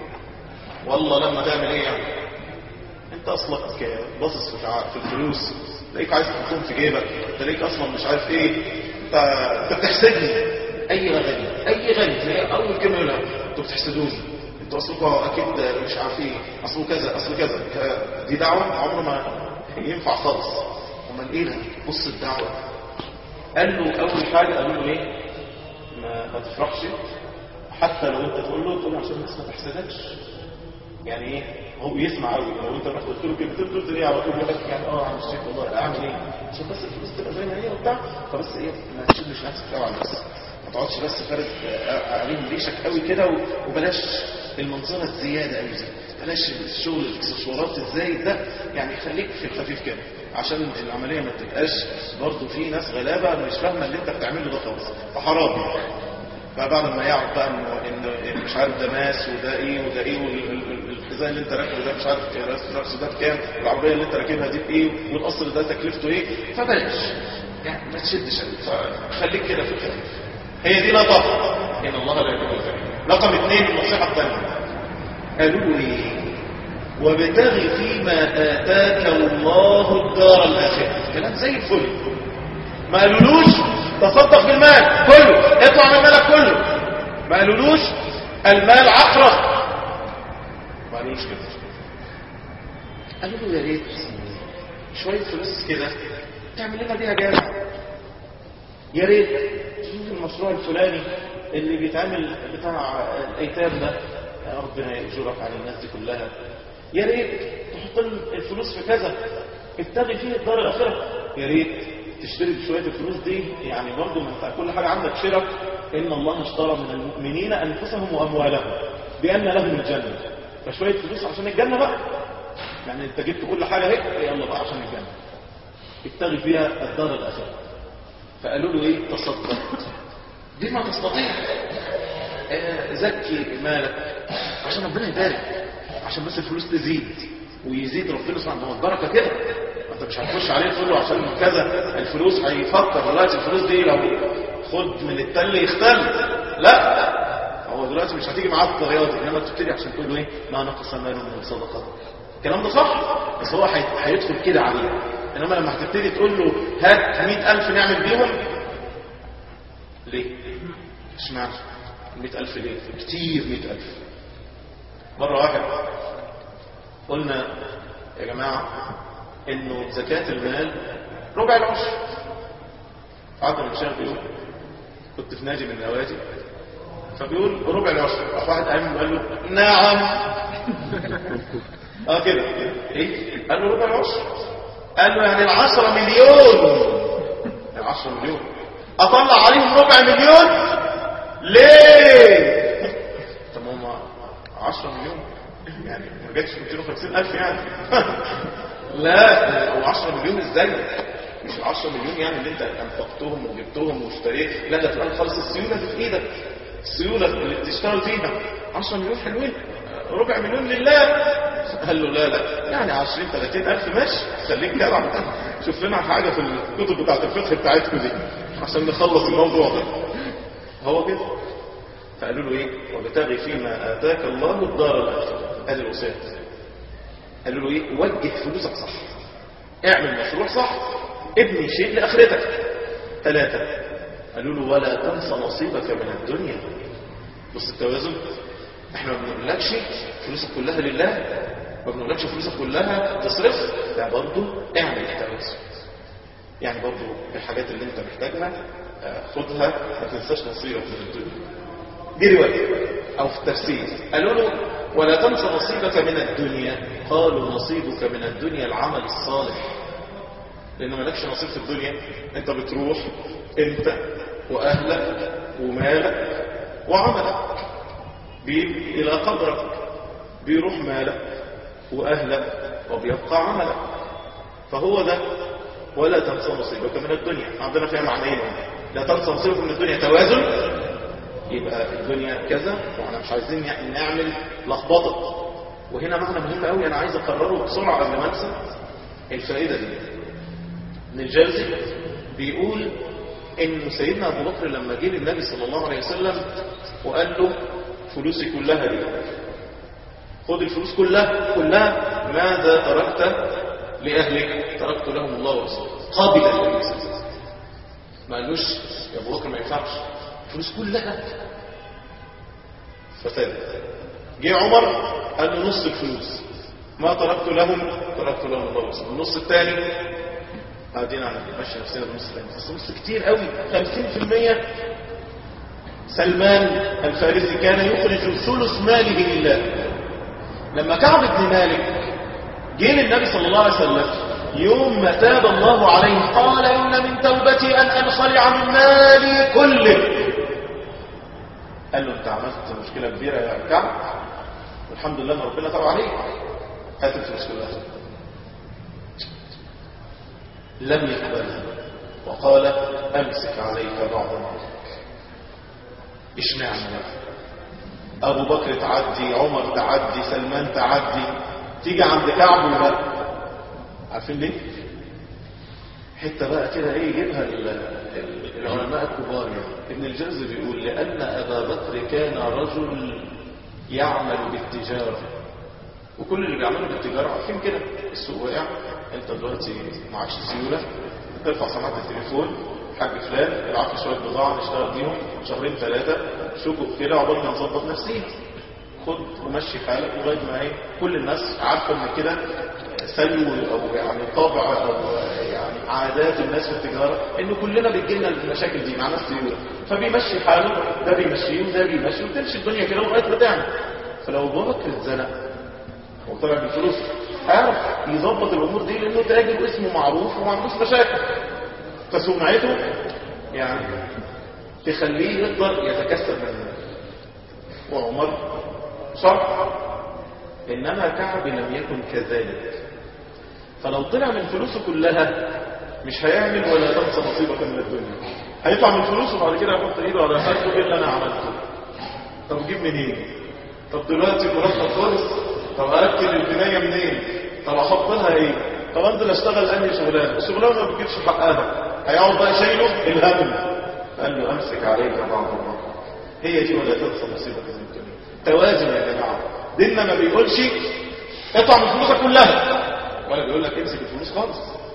والله لما تعمل ايه يعني انت اصلك باصص في ع- في الفلوس تلاقيك عايز تحطهم في جيبك تلاقيك اصلا مش عارف ايه انت انت بتحسدني اي غني اي غني تلاقي اول كلمه يقولها انتوا بتحسدوني انتوا اصلكم اكيد مش عارفين اصله كذا اصله كذا ك- دي دعوه عمره ما ينفع خالص امال ايه ده بص الدعوه قال له اول حاجه قالوا له ايه ما, ما تفرحش حتى لو انت تقول له تقول له عشان الناس ما تحسدكش يعني ايه هو بيسمع قوي لو انت رحت قلت له كلمتين دول تلاقيه على طول يقول لك يعني اه يا عم الشيخ والله اعمل ايه عشان بس الفلوس تبقى زي ما هي وبتاع فبس ايه ما تشدش نفسك قوي على الناس ما تقعدش بس فارد آه، عليهم ريشك قوي كده و- وبلاش المنظره الزياده قوي دي بلاش الشغل الاكسسوارات الزايد ده يعني خليك في الخفيف كده عشان العمليه ما تبقاش برضه في ناس غلابه مش فاهمه اللي انت بتعمله ده خالص فحرام يعني فبعد ما يعرف بقى انه إن مش عارف ده ماس وده ايه وده ايه والحذاء اللي انت راكبه ده مش عارف نفسه ده بكام والعربيه اللي انت راكبها دي بايه والقصر ده تكلفته ايه فبلاش يعني ما تشدش خليك كده في الخفيف هي دي لا طاقه ان الله لا يحب الفرح رقم اثنين النصيحه الثانيه قالوا له ايه وابتغ فيما اتاك الله الدار الاخره كلام زي الفل ما قالولوش تصدق بالمال كله اطلع من مالك كله ما قالولوش المال عقرة ما قالولوش كده قالوا له يا ريت شوية فلوس كده تعمل لنا بيها جامع يا ريت شوف المشروع الفلاني اللي بيتعمل بتاع الايتام ده يا ربنا يأجرك على الناس دي كلها يا ريت تحط الفلوس في كذا ابتغي فيه الدار الاخره يا ريت تشتري بشويه الفلوس دي يعني برضه ما انت كل حاجه عندك شرك ان الله اشترى من المؤمنين انفسهم واموالهم بان لهم الجنه فشويه فلوس عشان الجنه بقى يعني انت جبت كل حاجه اهي يلا بقى عشان الجنه ابتغي فيها الدار الاخره فقالوا له ايه تصدق بما تستطيع آه، زكي مالك عشان ربنا يبارك عشان بس الفلوس تزيد ويزيد ربنا سبحانه وتعالى البركه كده ما انت مش هتخش عليه تقول له عشان كذا الفلوس هيفكر دلوقتي الفلوس دي لو خد من التل يختل لا هو دلوقتي مش هتيجي معاه الطريقه انما تبتدي عشان تقول له ايه ما نقص مال من صدقه الكلام ده صح بس هو هي- هيدخل كده عليه انما لما هتبتدي تقول له هات 100000 نعمل بيهم ليه اشمعنى 100000 ليه كتير 100000 مرة واحد قلنا يا جماعة انه زكاة المال ربع العشر قعدنا من شهر بيقول كنت في نادي من النوادي فبيقول ربع العشر راح واحد قام قال له نعم اه كده ايه قال له ربع العشر قال له يعني العشرة مليون العشرة مليون اطلع عليهم ربع مليون ليه طب ما هم 10 مليون يعني ما جاتش 250 الف يعني لا هو 10 مليون ازاي مش ال 10 مليون يعني اللي انت انفقتهم وجبتهم واشتريت لا ده في الآن خالص السيوله اللي في ايدك السيولة اللي بتشتغل فيها 10 مليون حلوين ربع مليون لله قال له لا لا يعني 20 30 ألف ماشي خليك جدع شوف لنا حاجة في الكتب بتاعت الفقه بتاعتكم دي عشان نخلص الموضوع ده هو كده فقالوا له ايه وابتغي فيما آتاك الله الدار الآخرة ادي الوصية قالوا له ايه وجه فلوسك صح اعمل مشروع صح ابني شيء لآخرتك ثلاثة قالوا له ولا تنسى نصيبك من الدنيا بص التوازن احنا ما بنقولكش فلوسك كلها لله ما بنقولكش فلوسك كلها تصرف لا برضه اعمل التوازن يعني برضه الحاجات اللي انت محتاجها آه، خدها ما تنساش نصيبك من الدنيا دي رواية او في التفسير قالوا له ولا تنسى نصيبك من الدنيا قالوا نصيبك من الدنيا العمل الصالح لان مالكش نصيب في الدنيا انت بتروح انت واهلك ومالك وعملك بي- الى قبرك بيروح مالك واهلك وبيبقى عملك فهو ده ولا تنسى نصيبك من الدنيا عندنا فيها معنيين لا تنسى نصيبك من الدنيا توازن يبقى الدنيا كذا واحنا مش عايزين يعني نعمل لخبطه وهنا معنى مهم قوي انا عايز اقرره بسرعه قبل ما انسى الفائده دي ابن الجوزي بيقول ان سيدنا ابو بكر لما جه للنبي صلى الله عليه وسلم وقال له فلوسي كلها دي خد الفلوس كلها كلها ماذا تركت لاهلك تركت لهم الله ورسوله قابل النبي صلى الله عليه وسلم ما قالوش يا ابو بكر ما ينفعش الفلوس كلها فساد جه عمر قال له نص الفلوس ما تركت لهم تركت لهم الله ورسوله النص الثاني قاعدين على نمشي نفسنا بنص الثاني بس نص كتير قوي 50% سلمان الفارسي كان يخرج ثلث ماله لله لما كعب بن مالك جه للنبي صلى الله عليه وسلم يوم ما تاب الله عليه قال إن من توبتي أن أنخلع من مالي كله قال له انت عملت مشكلة كبيرة يا كعب والحمد لله ان ربنا تاب عليك هات الفلوس كلها لم يقبلها وقال امسك عليك بعض مالك اشمعنى بقى ابو بكر تعدي عمر تعدي سلمان تعدي تيجي عند كعب ولا عارفين ليه حته بقى كده ايه يجيبها ال- ال- العلماء الكبار يعني ابن الجوزي بيقول لان ابا بكر كان رجل يعمل بالتجاره وكل اللي بيعملوا بالتجاره عارفين كده السوق واقع انت دلوقتي معكش سيوله ترفع سماعه التليفون حاج فلان ابعت لي شويه بضاعه نشتغل بيهم شهرين ثلاثه شوفوا كده عقبال ما نظبط نفسينا خد ومشي حالك لغايه ما ايه كل الناس عارفه ان كده سلو او يعني طبع او يعني عادات الناس في التجاره ان كلنا بتجي لنا المشاكل دي مع ناس سيوله فبيمشي حاله ده بيمشيه وده بيمشي وتمشي الدنيا كده لغايه ما تعمل فلو ابو بكر اتزنق وطلع بالفلوس عارف يظبط الامور دي لانه تاجر واسمه معروف وما عندوش مشاكل فسمعته يعني تخليه يقدر يتكسب من وعمر صح انما كعب لم يكن كذلك فلو طلع من فلوسه كلها مش هيعمل ولا تنسى نصيبك من الدنيا هيطلع من فلوسه وبعد كده يحط ايده على خده ايه اللي انا عملته طب جيب منين طب دلوقتي مرتب خالص طب اكل البنايه منين طب احط لها ايه طب انزل اشتغل انهي شغلانه الشغلانه ما بتجيبش حقها هيقعد بقى شايله الهم قال له امسك عليك بعض الرقم هي دي ولا تنسى نصيبك من الدنيا توازن يا جماعه ديننا ما بيقولش اطلع من فلوسك كلها ولا بيقول لك امسك الفلوس خالص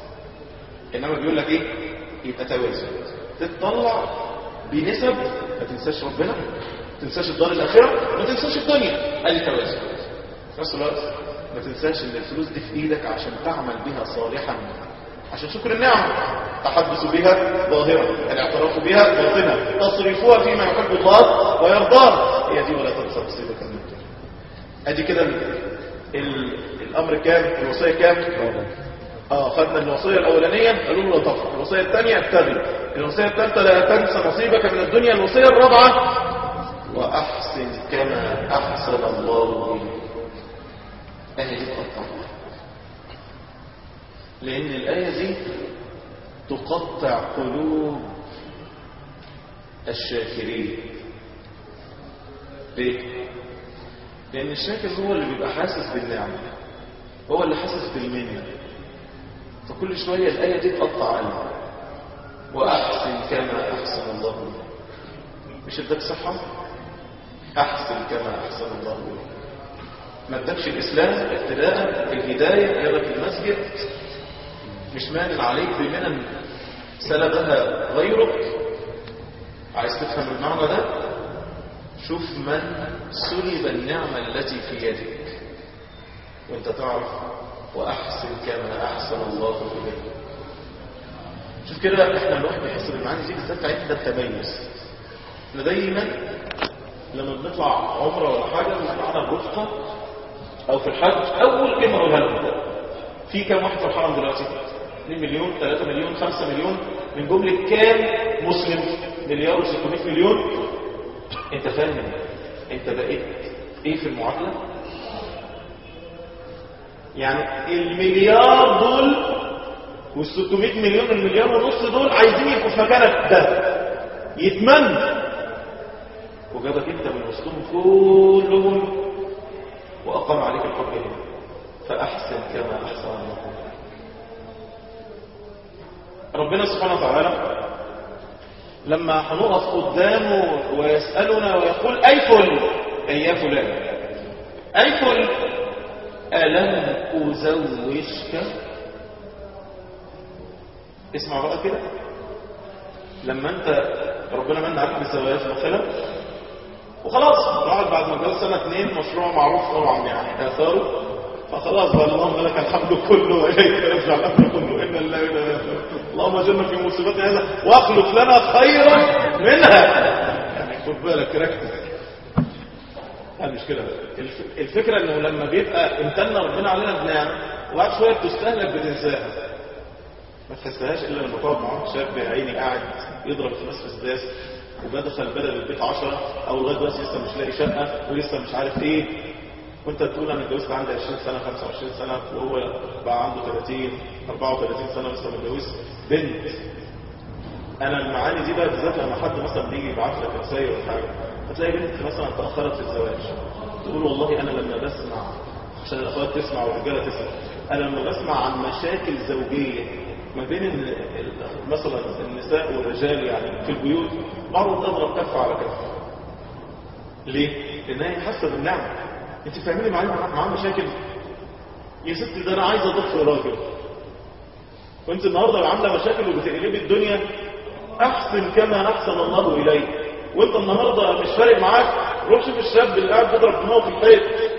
انما بيقول لك ايه يبقى توازن تطلع بنسب ما تنساش ربنا ما تنساش الدار الاخره ما تنساش الدنيا ادي توازن في نفس الوقت ما تنساش ان الفلوس دي في ايدك عشان تعمل بها صالحا عشان شكر النعمة تحدث بها ظاهرة الاعتراف بها باطنة تصرفوها فيما يحب الله ويرضاه هي دي ولا تنسى نصيبك من الدنيا ادي كده ال... ال... الامر كام الوصية كام اه خدنا الوصية الاولانية قالوا له لا تفرح الوصية الثانية ابتغي الوصية الثالثة لا تنسى نصيبك من الدنيا الوصية الرابعة واحسن كما احسن الله اليك اهي دي تقطع لان الايه دي تقطع قلوب الشاكرين ليه؟ لأن الشاكر هو اللي بيبقى حاسس بالنعمة هو اللي حاسس بالمنة فكل شوية الآية دي تقطع قلبه وأحسن كما أحسن الله إليك مش اداك صحة أحسن كما أحسن الله إليك ما ادكش الإسلام ابتداء الهداية جابك المسجد مش مانن عليك بمنن سلبها غيرك عايز تفهم المعنى ده شوف من سلب النعمة التي في يدك وانت تعرف وأحسن كما أحسن الله إليك شوف كده احنا الواحد بيحس بالمعاني دي بالذات عند التميز احنا دايما لما بنطلع عمره ولا حاجه بنطلعنا الرفقه او في الحج اول كلمه نقولها لهم في كام واحد في الحرم دلوقتي 2 مليون 3 مليون 5 مليون من جمله كام مسلم مليار و600 مليون انت فاهم انت بقيت ايه في المعادله يعني المليار دول وال600 مليون المليار ونص دول عايزين يبقوا في مكانك ده يتمنى وجابك انت من وسطهم كلهم واقام عليك الحب هنا فاحسن كما احسن الله ربنا سبحانه وتعالى لما هنقف قدامه ويسألنا ويقول أي فل أي يا فلان أي فل ألم أزوجك اسمع بقى كده لما انت ربنا من عليك بالزواج مثلا وخلاص بعد بعد ما جوز سنه اثنين مشروع معروف طبعا يعني اثاره فخلاص بقى اللهم لك الحمد كله واليك يرجع الامر كله ان الله إله اللهم اجرنا في مصيبتنا هذا واخلف لنا خيرا منها يعني خد بالك ركز لا مش كده الف- الفكره انه لما بيبقى امتن ربنا علينا بنعمه وبعد شويه بتستهلك بتنساها ما تحسهاش الا لما تقعد معاهم شاب يا عيني قاعد يضرب في ناس في السداس وبدخل بدل البيت 10 او لغايه دلوقتي لسه مش لاقي شقه ولسه مش عارف ايه وانت تقول انا اتجوزت عندي 20 سنه 25 سنه وهو بقى عنده 30 34 سنه لسه متجوز بنت انا المعاني دي بقى بالذات لما حد مثلا بيجي يبعت لك رسائل ولا حاجه هتلاقي بنت مثلا تاخرت في الزواج تقول والله انا لما بسمع عشان الاخوات تسمع والرجاله تسمع انا لما بسمع عن مشاكل زوجيه ما بين ال- ال- مثلا النساء والرجال يعني في البيوت بعض تضرب كف على كف ليه؟ لانها هي حاسه بالنعمه انت فاهميني معايا معاه مشاكل يا ستي ده انا عايز اضخ راجل وانت النهارده اللي عامله مشاكل وبتقلبي الدنيا احسن كما احسن الله اليك وانت النهارده مش فارق معاك روح شوف الشاب اللي قاعد بيضرب دماغه في الحيط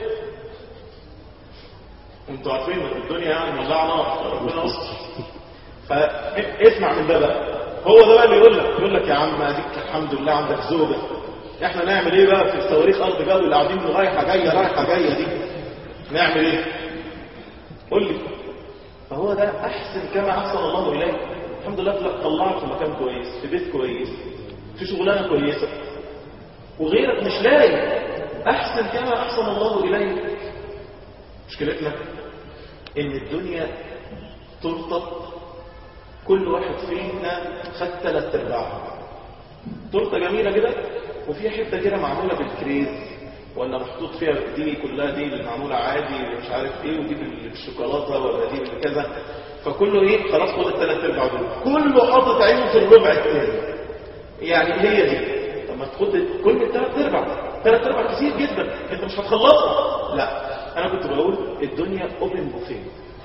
انتوا عارفين ان الدنيا يعني مولعه نار ربنا يستر فاسمع من ده بقى هو ده بقى اللي يقول لك يقول لك يا عم اديك الحمد لله عندك زوجه احنا نعمل ايه بقى في الصواريخ ارض جو اللي قاعدين رايحه جايه رايحه جايه دي نعمل ايه قول لي فهو ده احسن كما احسن الله اليك الحمد لله طلعك في مكان كويس في بيت كويس في شغلانه كويسه وغيرك مش لاقي احسن كما احسن الله اليك مشكلتنا ان الدنيا ترتط كل واحد فينا خد ثلاث ارباعها تورته جميله كده وفي حته كده معموله بالكريز ولا محطوط فيها دي كلها دي اللي معموله عادي اللي مش عارف ايه ودي بالشوكولاته ولا دي بالكذا فكله ايه خلاص خد الثلاث ارباع دول كله حاطط عينه في الربع الثاني يعني هي دي طب ما تاخد كل الثلاث ارباع ثلاث ارباع كتير جدا انت مش هتخلصها لا انا كنت بقول الدنيا اوبن بوفيه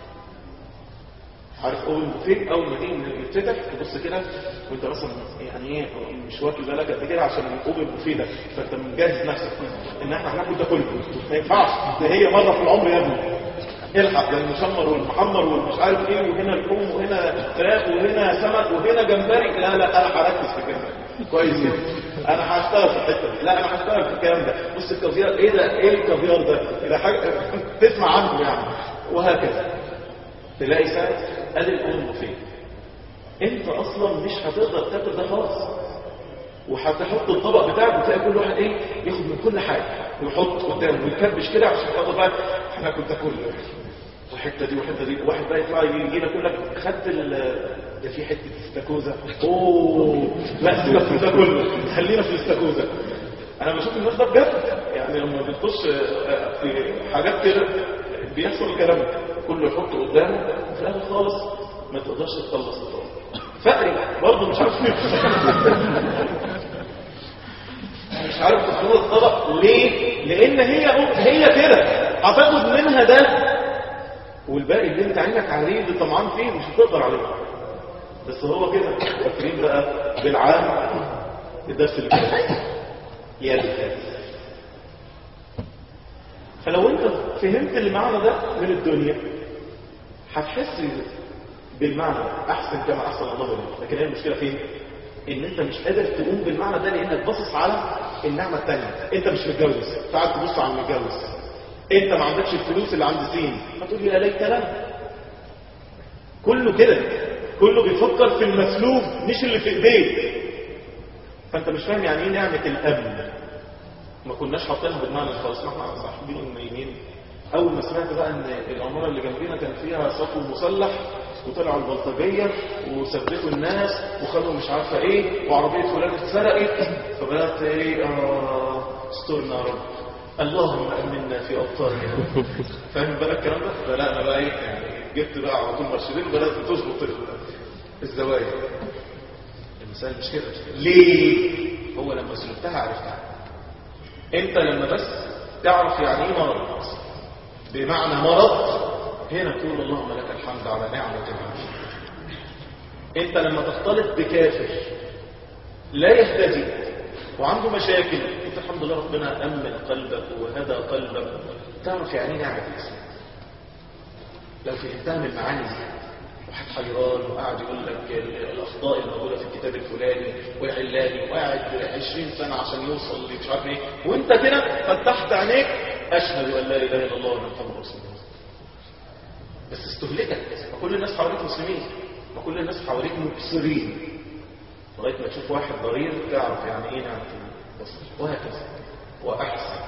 عارف اوبن بوفيه اول ما تيجي يتفتح تبص كده وانت مثلا يعني ايه مش واكل بالك قد كده عشان الاوبن بوفيه ده فانت مجهز نفسك ان احنا هناكل ده كله ما ينفعش ده هي مره في العمر يا ابني الحق ده المشمر والمحمر والمش عارف ايه وهنا لحوم وهنا فراخ وهنا سمك وهنا جمبري لا لا انا هركز في كده كويس جدا انا هشتغل في الحته دي لا انا هشتغل في الكلام ده بص الكافيار ايه ده ايه الكافيار ده ده حاجه تسمع عنه يعني وهكذا تلاقي ساعه ادي الام فين انت اصلا مش هتقدر تاكل ده خالص وهتحط الطبق بتاعك وتلاقي كل واحد ايه ياخد من كل حاجه ويحط قدامه ويكبش كده عشان خاطر بقى احنا كنت اكل والحته دي والحته دي واحد بقى يطلع يجي لك يقول لك خدت ال ده في حته استاكوزا اوه لا سيبك من ده كله خلينا في الاستاكوزا انا بشوف الناس ده بجد يعني لما بتخش في حاجات كده بيحصل الكلام ده. كله يحط قدامه وفي الاخر خالص ما تقدرش تخلص الطاقه فقري برضه مش عارف مش عارف تخلص الطبق ليه لان هي هي كده هتاخد منها ده والباقي اللي انت عينك عليه اللي طمعان فيه مش هتقدر عليه بس هو كده فاكرين بقى بالعام الدرس اللي فات يا لله فلو انت فهمت المعنى ده من الدنيا هتحس بالمعنى ده احسن كما احسن الله اليك لكن هي المشكله فين ان انت مش قادر تقوم بالمعنى ده لانك باصص على النعمه الثانيه انت مش متجوز فقعد تبص على المتجوز انت ما عندكش الفلوس اللي عند سين هتقول يا ليت لنا كله كده كله بيفكر في المسلوب مش اللي في ايديه فانت مش فاهم يعني ايه نعمه الامن ما كناش حاطينها بالمعنى خالص ما احنا صاحبين نايمين اول ما سمعت بقى ان العماره اللي جنبينا كان فيها صفو مسلح وطلعوا البلطجيه وثبتوا الناس وخدوا مش عارفه ايه وعربيه فلان اتسرقت فبدات ايه اه استرنا يا رب اللهم امنا في اوطاننا فاهم بقى الكلام ده فلا انا بقى ايه يعني جبت بقى على طول مرشدين وبدات تظبط الزوايا المثال مش كده ليه هو لما سلكتها عرفتها انت لما بس تعرف يعني ايه مرض بمعنى مرض هنا تقول اللهم لك الحمد على نعمة العافية انت لما تختلط بكافر لا يهتدي وعنده مشاكل انت الحمد لله ربنا امن قلبك وهدى قلبك تعرف يعني ايه نعمة الاسلام لو فهمتها من المعاني دي واحد حيران وقاعد يقول لك الاخطاء الموجوده في الكتاب الفلاني وعلاني وقاعد 20 سنه عشان يوصل لمش عارف ايه وانت كده فتحت عينيك اشهد ان لا اله الا الله وان محمد رسول الله بس استهلكت ما كل الناس حواليك مسلمين ما كل الناس حواليك مبصرين لغايه ما تشوف واحد ضرير تعرف يعني ايه نعمه البصر وهكذا واحسن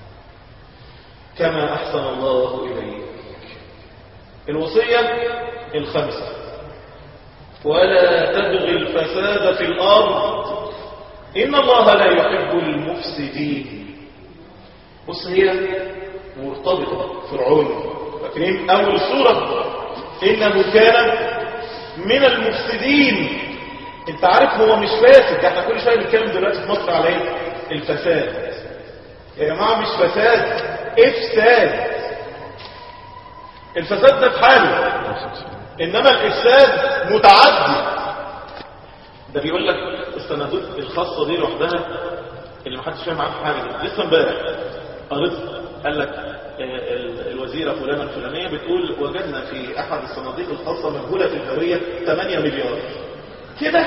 كما احسن الله اليك الوصيه الخمسه ولا تبغي الفساد في الارض ان الله لا يحب المفسدين بص هي مرتبطه فرعون فاكرين اول السوره انه كان من المفسدين انت عارف هو مش فاسد ده احنا كل شويه بنتكلم دلوقتي في مصر على ايه الفساد يا جماعه مش فساد افساد الفساد ده في حاله انما الافساد متعدي ده بيقول لك الصناديق الخاصه دي لوحدها اللي محدش فاهم عنها حاجه لسه امبارح قريت قال لك الوزيرة فلانة الفلانية بتقول وجدنا في أحد الصناديق الخاصة مجهولة الهوية 8 مليار كده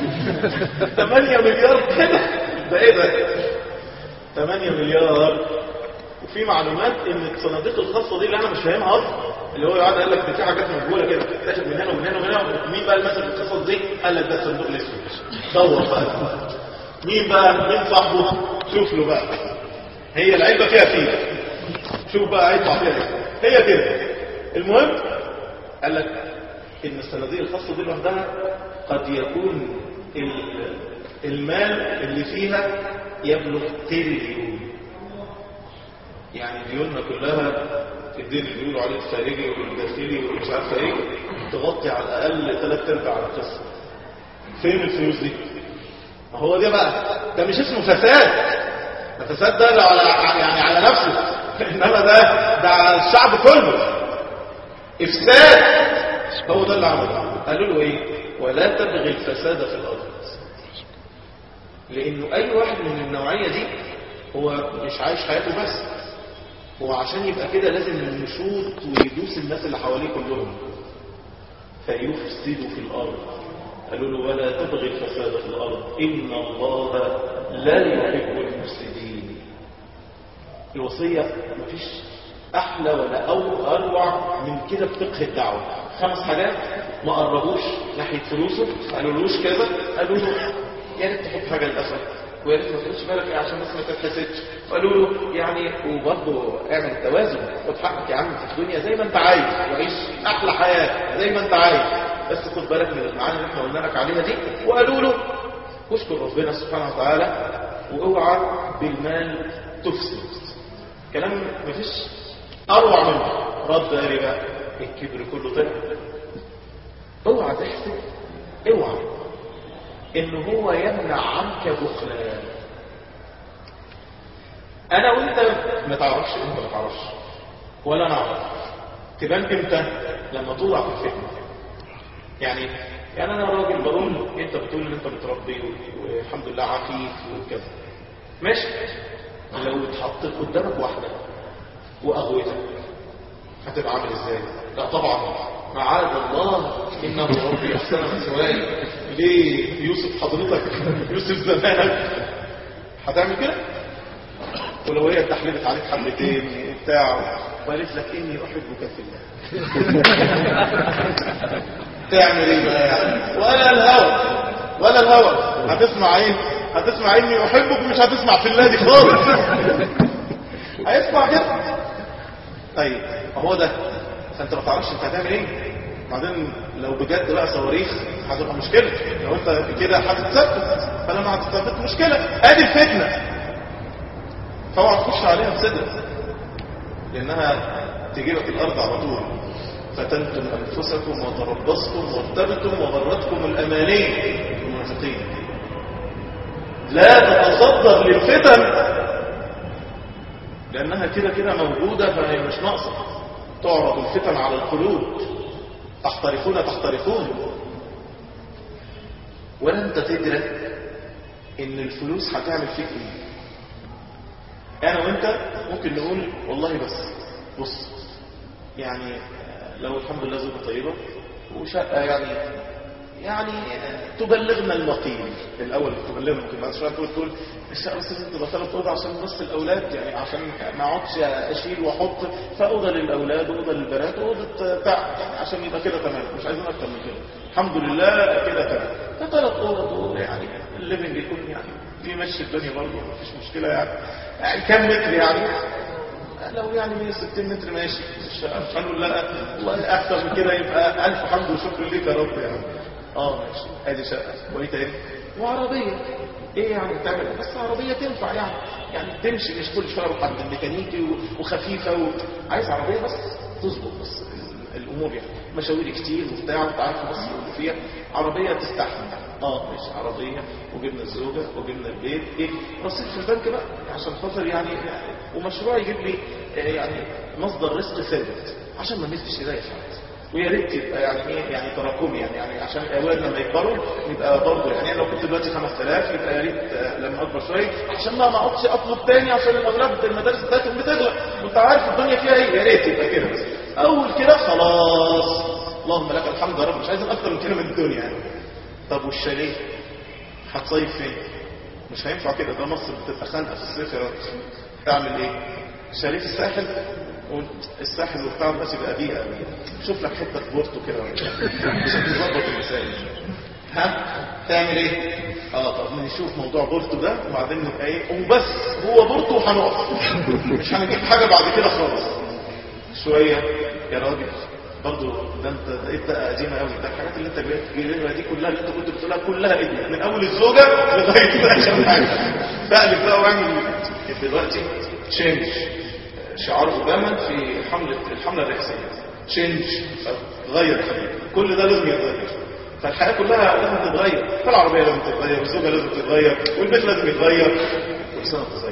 8 مليار كده ده ايه ده 8 مليار وفي معلومات ان الصناديق الخاصة دي اللي انا مش فاهمها اصلا اللي هو يقعد قال لك ده في حاجات مجهولة كده تاخد من هنا ومن هنا ومن هنا مين بقى المثل القصص دي قال لك ده الصندوق الاسود دور بقى مين بقى مين صاحبه شوف له بقى هي العلبة فيها فيه شوف بقى هيطلع فيها هي كده المهم قال لك ان الصناديق الخاصه دي لوحدها قد يكون المال اللي فيها يبلغ تريليون يعني ديوننا كلها الدين اللي بيقولوا عليه الخارجي والداخلي ومش عارفه ايه تغطي على الاقل ثلاث ارباع على القسم فين الفلوس دي؟ ما هو ده بقى ده مش اسمه فساد الفساد ده على يعني على نفسه انما ده ده الشعب كله افساد هو ده اللي عمله قالوا له ايه ولا تبغي الفساد في الارض لانه اي واحد من النوعيه دي هو مش عايش حياته بس هو عشان يبقى كده لازم يشوط ويدوس الناس اللي حواليه كلهم فيفسد في الارض قالوا له ولا تبغي الفساد في الارض ان الله لا يحب المفسدين الوصية مفيش أحلى ولا أو أروع من كده بفقه الدعوة خمس حاجات ما قربوش ناحية فلوسه قالوا لوش كذا قالوا له يا ريت تحط حاجة للأسف ويا ريت ما تاخدش بالك ايه عشان بس ما تتحسدش قالوا له يعني وبرضه اعمل توازن خد حقك يا عم في الدنيا زي ما انت عايز وعيش احلى حياه زي ما انت عايز بس خد بالك من المعاني اللي احنا قلنا لك عليها دي وقالوا له اشكر ربنا سبحانه وتعالى واوعى بالمال تفسد كلام مفيش اروع منه رد قال إيه بقى الكبر كله طلع اوعى تحسب اوعى ان هو يمنع عنك بخلا انا وانت ما تعرفش انت ما تعرفش ولا نعرف تبان امتى لما توضع في الفتنه يعني يعني انا راجل بقول انت بتقول ان انت متربي والحمد لله عفيف وكذا ماشي لو اتحطت قدامك واحده واغوتك هتبقى عامل ازاي لا طبعا معاذ الله انه ربي احسن مثواي ليه يوسف حضرتك يوسف زمانك هتعمل كده ولو هي اتحللت عليك حبتين وبتاع وقالت لك اني احبك في الله تعمل ايه بقى يعني ولا الهوى ولا الهوى هتسمع ايه هتسمع اني احبك مش هتسمع في الله دي خالص هيسمع كده طيب هو ده فانت ما تعرفش انت هتعمل ايه بعدين لو بجد بقى صواريخ هتبقى مشكله لو انت كده هتتثبت فلما هتتثبت مشكله ادي الفتنه فاوعى تخش عليها بصدق لانها تجيبك الارض على طول فتنتم انفسكم وتربصتم وارتبتم وغرتكم الاماني المنافقين لا تتصدر للفتن لانها كده كده موجوده فهي مش ناقصه تعرض الفتن على القلوب تحترقون تحترقون ولا انت تدرك ان الفلوس هتعمل فيك ايه انا وانت ممكن نقول والله بس بص يعني لو الحمد لله زوجة طيبة وشقة يعني يعني تبلغنا المقيم الاول تبلغنا المقيم بعد شويه تقول تقول الشقه بس لازم تبقى ثلاث اوضه عشان بس الاولاد يعني عشان ما اقعدش اشيل واحط فاوضه للاولاد واوضه للبنات واوضه بتاع يعني عشان يبقى كده تمام مش عايزين اكتر من كده الحمد لله كده تمام فثلاث اوض يعني الليفنج يكون يعني بيمشي الدنيا برضه مفيش مشكله يعني يعني كم متر يعني لو يعني 160 متر ماشي مش هنقول لا والله اكتر من كده يبقى الف حمد وشكر ليك يا رب يعني اه ماشي ادي شقه وايه تاني وعربيه ايه يعني تعمل بس عربيه تنفع يعني يعني تمشي مش كل شويه اروح عند الميكانيكي وخفيفه و... عايز عربيه بس تظبط بس الامور يعني مشاوير كتير وبتاع وانت عارف مصر اللي فيها عربيه تستحمل اه ماشي عربيه وجبنا الزوجه وجبنا البيت ايه رصيد في البنك بقى عشان خاطر يعني, يعني ومشروع يجيب لي يعني مصدر رزق ثابت عشان ما نمدش ايديا في حد ويا ريت يبقى يعني ايه يعني تراكمي يعني يعني عشان الاولاد لما يكبروا يبقى برضه يعني لو كنت دلوقتي 5000 يبقى يا ريت لما اكبر شويه عشان ما ما اقعدش اطلب تاني عشان الاولاد المدارس بتاعتهم بتغلى وانت عارف الدنيا فيها ايه يا ريت يبقى كده بس اول كده خلاص اللهم لك الحمد يا رب مش عايزين اكتر من كده من الدنيا يعني طب والشاليه هتصيف فين مش هينفع كده ده مصر بتبقى خانقه في الصيف يا رب تعمل ايه شاليه في الساحل الساحل وبتاع بس يبقى بيئة شوف لك حتة في بورتو كده عشان تظبط المسائل ها تعمل ايه اه طب نشوف موضوع بورتو ده وبعدين نبقى ايه وبس هو بورتو وهنقف مش هنجيب حاجة بعد كده خالص شوية يا راجل برضه ده انت بقيت بقى قديمه قوي ده الحاجات اللي انت جايبها دي كلها اللي انت كنت بتقولها كلها ادمت من اول الزوجه لغايه اخر حاجه بقلب بقى واعمل دلوقتي تشينج شعار اوباما في حمله الحمله الرئاسيه تشينج غير كل ده لازم يتغير فالحياه كلها لازم تتغير فالعربيه لازم تتغير والزوجه لازم تتغير والبيت لازم يتغير كل سنه تتغير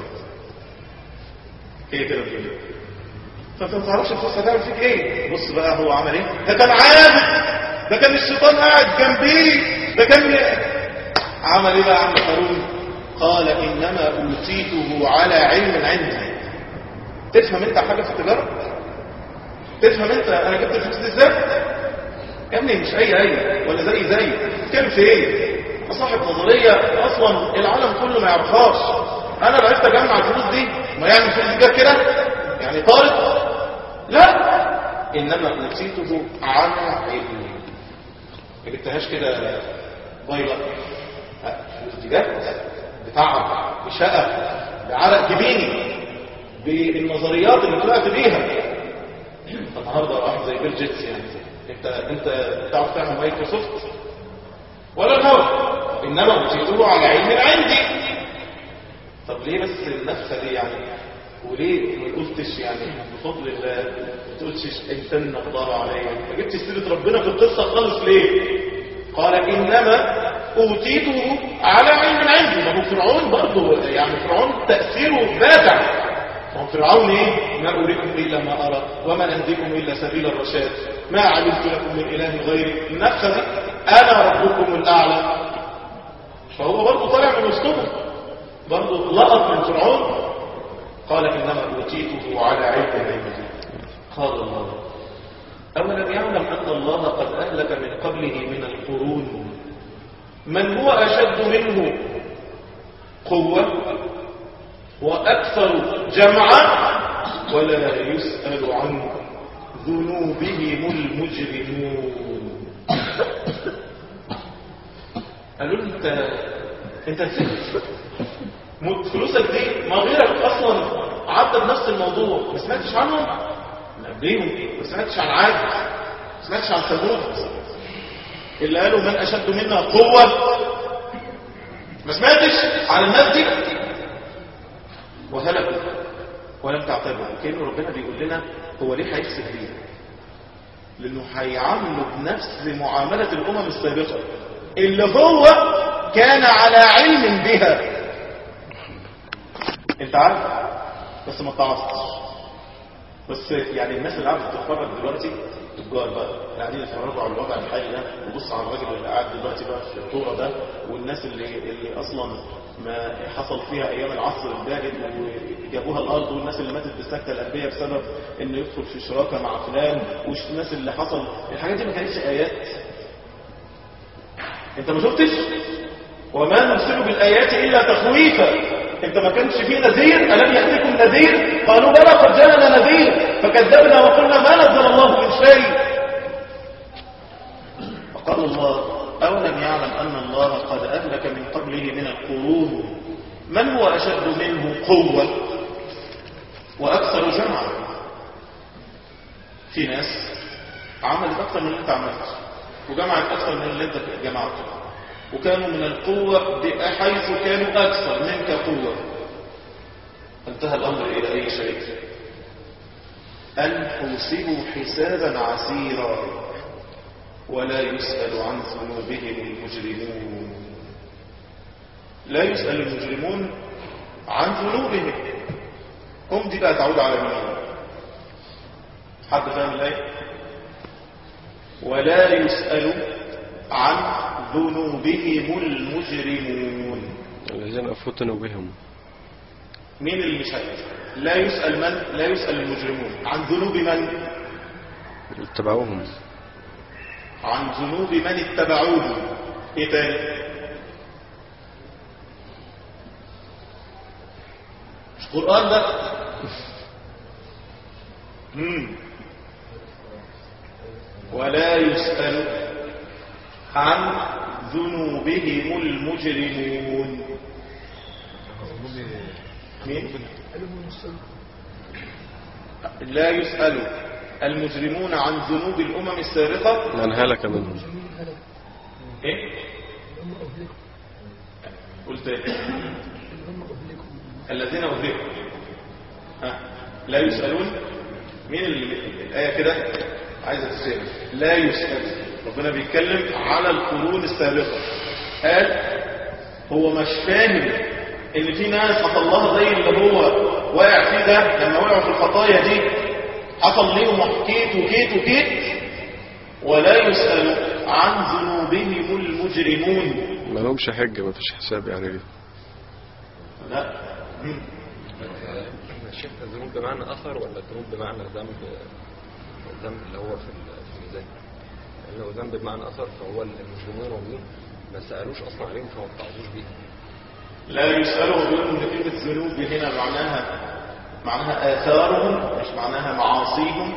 هي كده الدنيا فانت ما تعرفش الفلوس هتعمل فيك ايه بص بقى هو عمل ايه ده كان عابد ده كان الشيطان قاعد جنبيه ده كان عمل ايه بقى يا عم قارون قال انما اوتيته على علم عندي تفهم انت حاجه في التجاره تفهم انت انا جبت الفلوس دي ازاي يا ابني مش اي اي ولا زي زي كان في ايه صاحب نظريه اصلا العالم كله ما يعرفهاش انا عرفت اجمع الفلوس دي ما يعمل فلوس دي كده يعني طارق لا انما اوتيته على علم ما جبتهاش كده بايلة دي جت بتعب بشقة بعرق جبيني بالنظريات اللي طلعت بيها النهارده واحد زي بيل جيتس يعني انت انت بتعرف تعمل مايكروسوفت ولا الهوا انما اوتيته على علم عندي طب ليه بس النفخة دي يعني وليه ما قلتش يعني بفضل الله ما تقولش انسان نقدر عليا ما جبتش سيرة ربنا في القصة خالص ليه قال انما اوتيته على علم عندي ما هو فرعون برضه يعني فرعون تأثيره بادع ما هو فرعون ايه ما اريكم الا ما ارى وما اهديكم الا سبيل الرشاد ما علمت لكم من اله غيري النفخة دي انا ربكم الاعلى فهو برضه طالع من وسطهم برضه لقط من فرعون قال إنما أوتيته على علم عندي قال الله أولم يعلم أن الله قد أهلك من قبله من القرون من هو أشد منه قوة وأكثر جمعا ولا يسأل عن ذنوبهم المجرمون قالوا له انت انت نسيت م- فلوسك دي ما غيرك اصلا عدى بنفس الموضوع ما سمعتش عنهم لا قبليهم ما سمعتش عن عاد ما سمعتش عن ثمود اللي قالوا من اشد منا قوه ما سمعتش عن الناس دي وهلكوا ولم تعتبروا كأنه ربنا بيقول لنا هو ليه هيكسب ليه لانه هيعامله بنفس معامله الامم السابقه اللي هو كان على علم بها انت عارف بس ما تعصتش بس يعني الناس اللي قاعده بتتفرج دلوقتي تجار بقى اللي قاعدين يتفرجوا على الوضع الحالي ده وبص على الراجل اللي قاعد دلوقتي بقى في الدوره ده والناس اللي اللي اصلا ما حصل فيها ايام العصر البارد وجابوها الارض والناس اللي ماتت بالسكته القلبيه بسبب انه يدخل في شراكه مع فلان والناس اللي حصل الحاجات دي ما كانتش ايات انت ما شفتش وما نرسل بالآيات إلا تخويفا انت ما كانش فيه نذير ألم يأتكم نذير قالوا بلى قد جاءنا نذير فكذبنا وقلنا ما نزل الله من شيء وقال الله أولم يعلم أن الله قد أهلك من قبله من القرون من هو أشد منه قوة وأكثر جمعا في ناس عملت أكثر من اللي انت عملته وجمعت أكثر من اللي انت جمعته وكانوا من القوة حيث كانوا أكثر منك قوة انتهى الأمر إلى أي شيء أن حوسبوا حسابا عسيرا ولا يسأل عن ذنوبهم المجرمون لا يسأل المجرمون عن ذنوبهم هم دي بقى تعود على مين حد فاهم الآية ولا يسأل عن ذنوبهم المجرمون الذين فتنوا بهم مين اللي مش هيك لا يسأل من لا يسأل المجرمون عن ذنوب من اتبعوهم عن ذنوب من اتبعوه ايه تاني مش قرآن ده مم. ولا يسأل عن ذنوبهم المجرمون مين؟ لا يسأل المجرمون عن ذنوب الأمم السابقة من هلك منهم إيه؟ قلت إيه؟ الذين أهلكوا ها لا يسألون مين اللي الآية كده عايزة تسأل لا يسأل ربنا بيتكلم على القرون السابقة قال هو مش فاهم ان في ناس حصل لها زي اللي هو واقع فيه ده لما وقعوا في الخطايا دي حصل ليهم وحكيت وكيت وكيت ولا يسأل عن ذنوبهم المجرمون ما لهمش حجة ما فيش حساب يعني ليه لا مم. الشيخ الذنوب بمعنى أثر ولا الذنوب بمعنى ذنب الذنب اللي هو في ال- في الميزان يعني لو ذنب بمعنى أثر فهو المسلمين رامين ما سألوش أصلا عليهم فما اتعظوش بيه لا يسألوا ويقولوا ان كلمة ذنوب هنا معناها معناها آثارهم مش معناها معاصيهم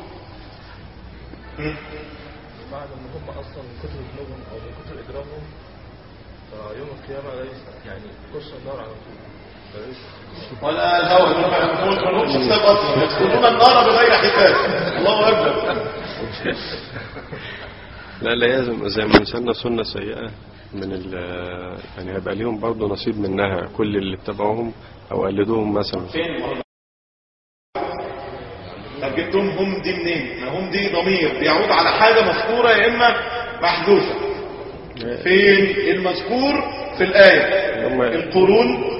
مم. بعد ما هم أصلا من كتر ذنوبهم أو من كتر إجرامهم فيوم القيامة لا يسأل يعني يخش النار على طول لا يسأل ولا الهوى ما لهمش حساب اصلا يدخلون النار بغير حساب الله اكبر لا لا يلزم زي ما مثلنا سنة سيئة من ال يعني هيبقى ليهم برضه نصيب منها كل اللي اتبعوهم او قلدوهم مثلا فين ما هو- طب جبتهم هم دي منين ما هم دي ضمير بيعود على حاجة مذكورة يا إما محذوفة فين المذكور في الآية هم- القرون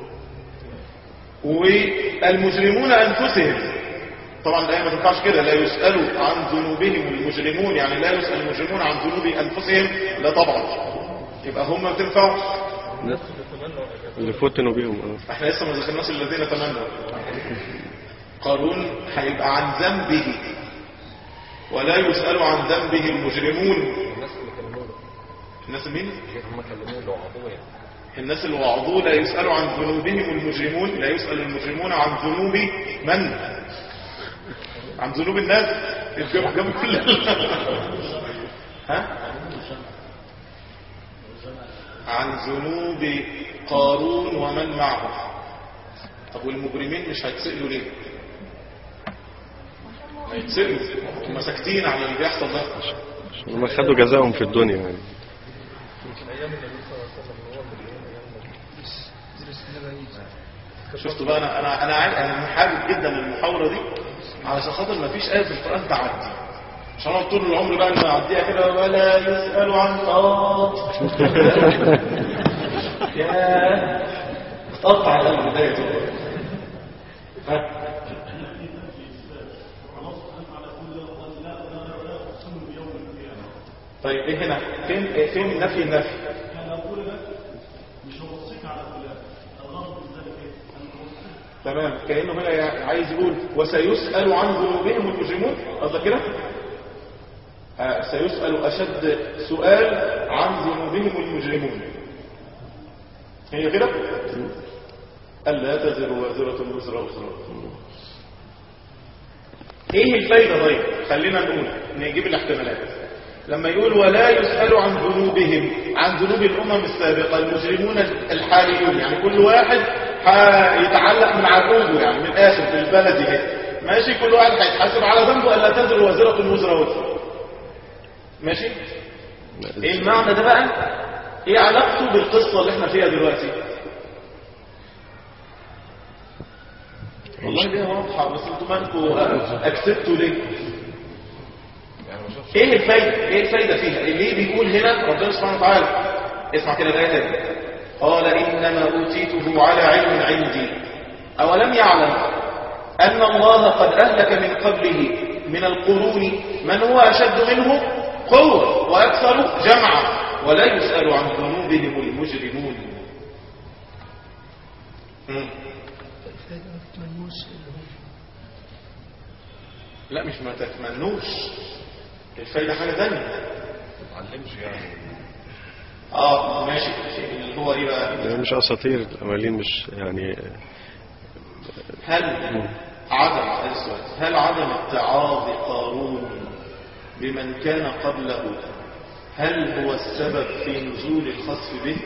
والمجرمون أنفسهم طبعا الآية ما تنفعش كده لا يسألوا عن ذنوبهم المجرمون يعني لا يسأل المجرمون عن ذنوب أنفسهم لا طبعا يبقى هم ما تنفعش اللي فتنوا بيهم اه احنا لسه ما ذكرناش الذين تمنوا قارون هيبقى عن ذنبه ولا يسأل عن ذنبه المجرمون الناس اللي كلموه الناس مين؟ هم كلموه اللي وعظوه يعني الناس اللي وعظوه لا يسأل عن ذنوبهم المجرمون لا يسأل المجرمون عن ذنوب من؟ عن ذنوب الناس الجمع جمع كل ها؟ عن ذنوب قارون ومن معه طب والمجرمين مش هيتسألوا ليه؟ هيتسألوا هم ساكتين على اللي بيحصل ده عشان هم خدوا جزاهم في الدنيا يعني شفتوا بقى انا انا انا عارف انا محابب جدا للمحاوره دي علشان خاطر ما فيش ايه في القران تعدي مش هنقعد طول العمر بقى نعديها كده ولا يسال عن طاط يا تقطع القلب بدايه كده. ها طيب ايه هنا فين إيه فين نفي النفي تمام كأنه هنا عايز يقول وسيسأل عن ذنوبهم المجرمون قصدك كده آه سيسأل أشد سؤال عن ذنوبهم المجرمون هي كده ألا تزر وازرة وزر أخرى ايه الفايدة طيب خلينا نقول نجيب الاحتمالات لما يقول ولا يسأل عن ذنوبهم عن ذنوب الأمم السابقة المجرمون الحاليون يعني كل واحد هيتعلق من عقوبه يعني من الآخر في البلد كده ماشي كل واحد هيتحاسب على ذنبه ألا تزر وازرة وزر أخرى ماشي ايه المعنى ده بقى ايه علاقته بالقصة اللي احنا فيها دلوقتي والله دي واضحة بس انتوا مالكوا اكسبتوا ليه ايه الفايدة ايه الفايدة فيها ليه بيقول هنا ربنا سبحانه وتعالى اسمع كده الآية تاني قال إنما أوتيته على علم عندي أولم يعلم أن الله قد أهلك من قبله من القرون من هو أشد منه قوة وأكثر جمعا ولا يسأل عن ذنوبهم المجرمون مم. لا مش ما تتمنوش الفايدة حاجة ثانية معلمش يعني اه ماشي اللي هو ايه بقى يعني مش اساطير الامالين مش يعني هل عدم هذا السؤال هل عدم اتعاظ قارون بمن كان قبله هل هو السبب في نزول الخسف به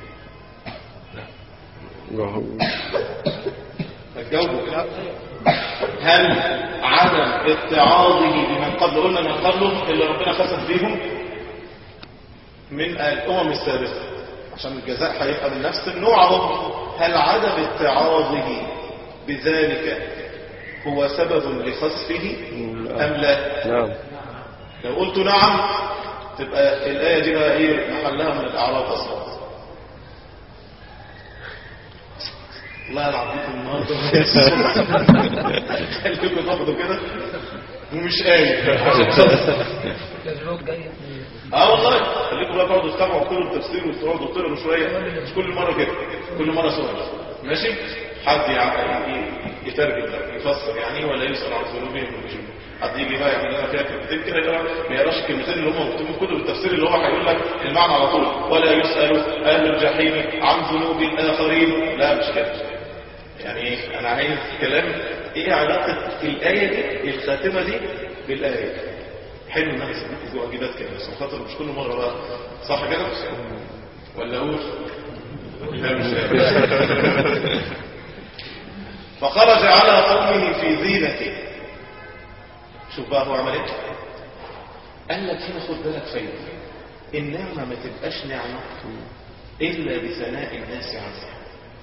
وهو- فالجواب لا هل عدم اتعاظه بمن قبل قلنا من قبله اللي ربنا خسف بيهم من الامم السابقه عشان الجزاء هيبقى من نفس النوع اهو هل عدم اتعاظه بذلك هو سبب لخسفه ام لا نعم لو قلت نعم تبقى الآية دي بقى ايه محلها من الأعراض أصلا الله يلعب بيكم النهارده خليكم تاخدوا كده ومش آية اه والله خليكم بقى تقعدوا تتابعوا كل التفسير وتقعدوا تقروا شويه مش كل مره كده كل مره سؤال ماشي حد يعني يترجم ده يفسر يعني ولا يسال عن ذنوبهم المجرمين حد يجي بقى يعمل لنا فيها كلمتين كده يقرا ما يقراش الكلمتين اللي هم مكتوبين في كتب التفسير اللي هو هيقول لك المعنى على طول ولا يسال اهل الجحيم عن ذنوب الاخرين لا مش كده يعني ايه انا عايز كلام ايه علاقه الايه دي الخاتمه دي بالايه حلو ان انا اسمعكم واجبات كده بس عشان خاطر مش كل مره بقى صح كده ولا اقول لا مش قادر. فخرج على قومه في زينته شوف بقى هو عمل ايه قال لك هنا خد بالك فايده النعمة ما تبقاش نعمة إلا بثناء الناس عنها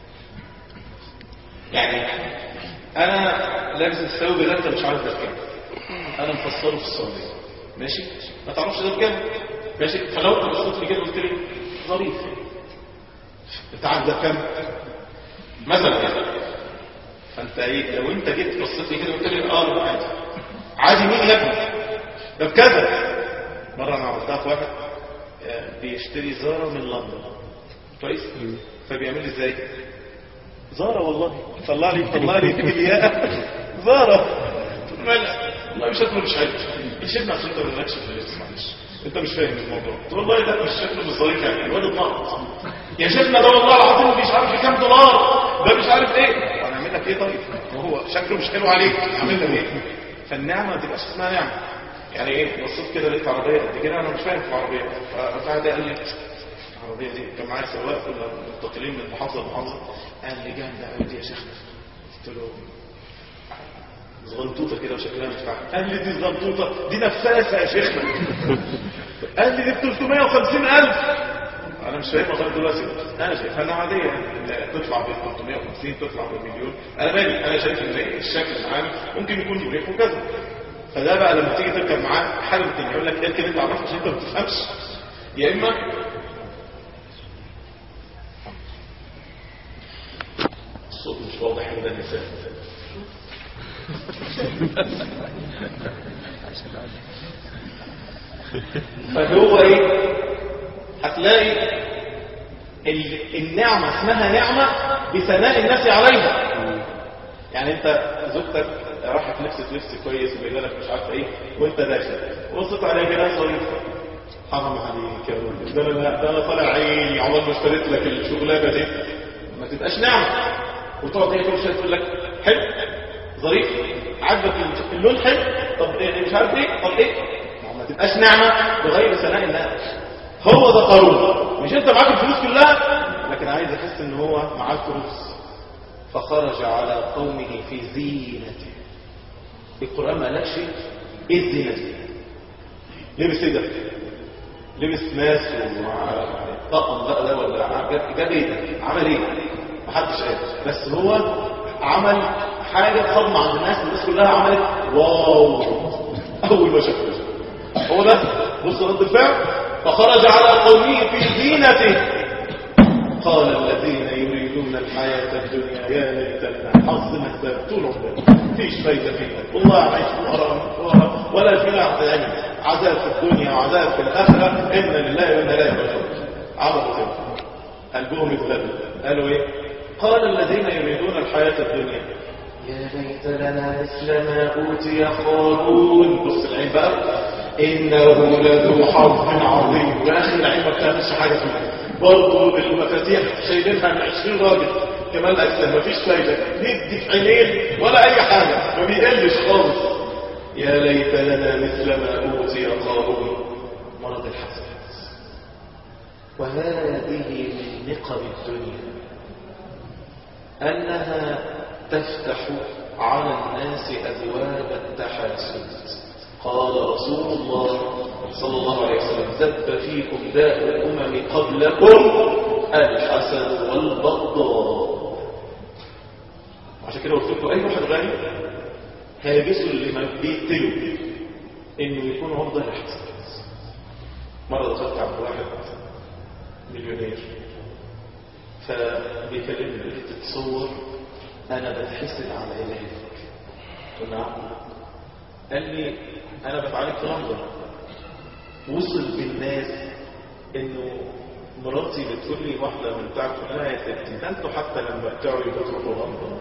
يعني أنا لابس الثوب ده أنت مش عارف ده بكام أنا مفصله في السعودية ماشي ما تعرفش ده بكام ماشي فلو أنت بصيت لي كده قلت لي ظريف أنت عارف ده بكام مثلا يعني فأنت إيه لو أنت جيت بصيت لي كده قلت لي آه ده عادي عادي مين يا ابني ده بكذا مرة أنا عملتها في واحد آه، بيشتري زارة من لندن كويس فبيعمل لي ازاي زارة والله طلع لي طلع لي الياء زارة مال- والله شكله مش حلو يشيلنا عشان انت مالكش في اللبس معلش انت مش فاهم الموضوع قلت له والله ده مش شكله مش ظريف يعني الواد اتنقط يا شيخنا ده والله العظيم مش عارف بكام دولار ده مش عارف ايه انا اعمل لك ايه طيب ما هو شكله مش حلو عليك اعمل لك ايه فالنعمه ما تبقاش اسمها نعمه يعني ايه بصيت كده لقيت عربيه قد كده انا مش فاهم في العربيه فقعد قال لي العربيه دي كان معايا سواق كنا منتقلين من محافظه لمحافظه قال لي جامده قوي دي يا شيخنا قلت له زغنطوطه كده وشكلها مش فاهم قال لي دي زغنطوطه دي نفاسه يا شيخنا قال لي دي ب 350000 انا مش فاهم لغايه دلوقتي انا شايفها انها عاديه يعني لا، تطلع ب 350 تطلع بمليون انا مالي انا شايف ان الشكل العام ممكن يكون مريح وكذا فده بقى لما تيجي تركب معاه حاجه بتنين يقول لك اركب انت عرفت عشان انت ما بتفهمش يا اما الصوت مش واضح عند النساء فهو ايه هتلاقي ال- النعمة اسمها نعمة بثناء الناس عليها يعني انت زوجتك راحت لبست لبس كويس وجايبه لك مش عارفه ايه وانت داخل بصيت عليها كده صريف حرام عليك يا راجل ده انا ده انا طالع عيني عمال ما اشتريت لك الشغلانه دي ما تبقاش نعمه وتقعد هي كل شويه تقول لك حلو ظريف عاجبك اللون حلو طب إيه مش عارف ايه طب ايه ما هو ما تبقاش نعمه بغير ثناء الناس هو ده قارون مش انت معاك الفلوس كلها لكن عايز يحس ان هو معاه الفلوس فخرج على قومه في زينته القرآن ما قالكش ايه الزينة دي لبس ايه ده لبس ناس ومع طقم بقى ده ولا ع- جاب جاب ايه ده عمل ايه محدش قال بس هو عمل حاجة صدمة عند الناس الناس كلها عملت واو اول ما شافه هو ده بص رد الفعل فخرج على قومه في زينته قال الذين يريدون الحياة الدنيا يا ليتنا حظنا الباب طول عمرنا فيش فايدة فينا والله عايش فقراء فقراء ولا فينا يعني عذاب في الدنيا وعذاب في الآخرة إن لله وإنا إليه راجعون عملوا كده قلبهم اتغلب قالوا إيه قال الذين يريدون الحياة الدنيا يا ليت لنا مثل ما أوتي قارون بص العين بقى إنه لذو حظ عظيم يا أخي العين ما بتعملش حاجة فيها برضه المفاتيح شايلينها من 20 راجل كمال أجسام مفيش فايدة ندي في عينين ولا أي حاجة ما بيقلش خالص يا ليت لنا مثل ما أوتي قارون مرض الحسد وهذه من نقم الدنيا أنها تفتح على الناس أبواب التحاسد قال رسول الله صلى الله عليه وسلم دب فيكم داء الأمم قبلكم الحسد والبغضاء عشان كده قلت لكم أي واحد غني هيجسوا اللي ما بيقتلوا إنه يكون عرضة للحسد مرة دخلت عند واحد مليونير فبيكلمني بيقول لي تتصور انا بتحسد على علاجك قلت له نعم قال لي انا بتعالج في لندن وصل بالناس انه مراتي بتقول لي واحده من بتاعك تقول لها يا ستي ده انتوا حتى لما بتوعوا بتروحوا لندن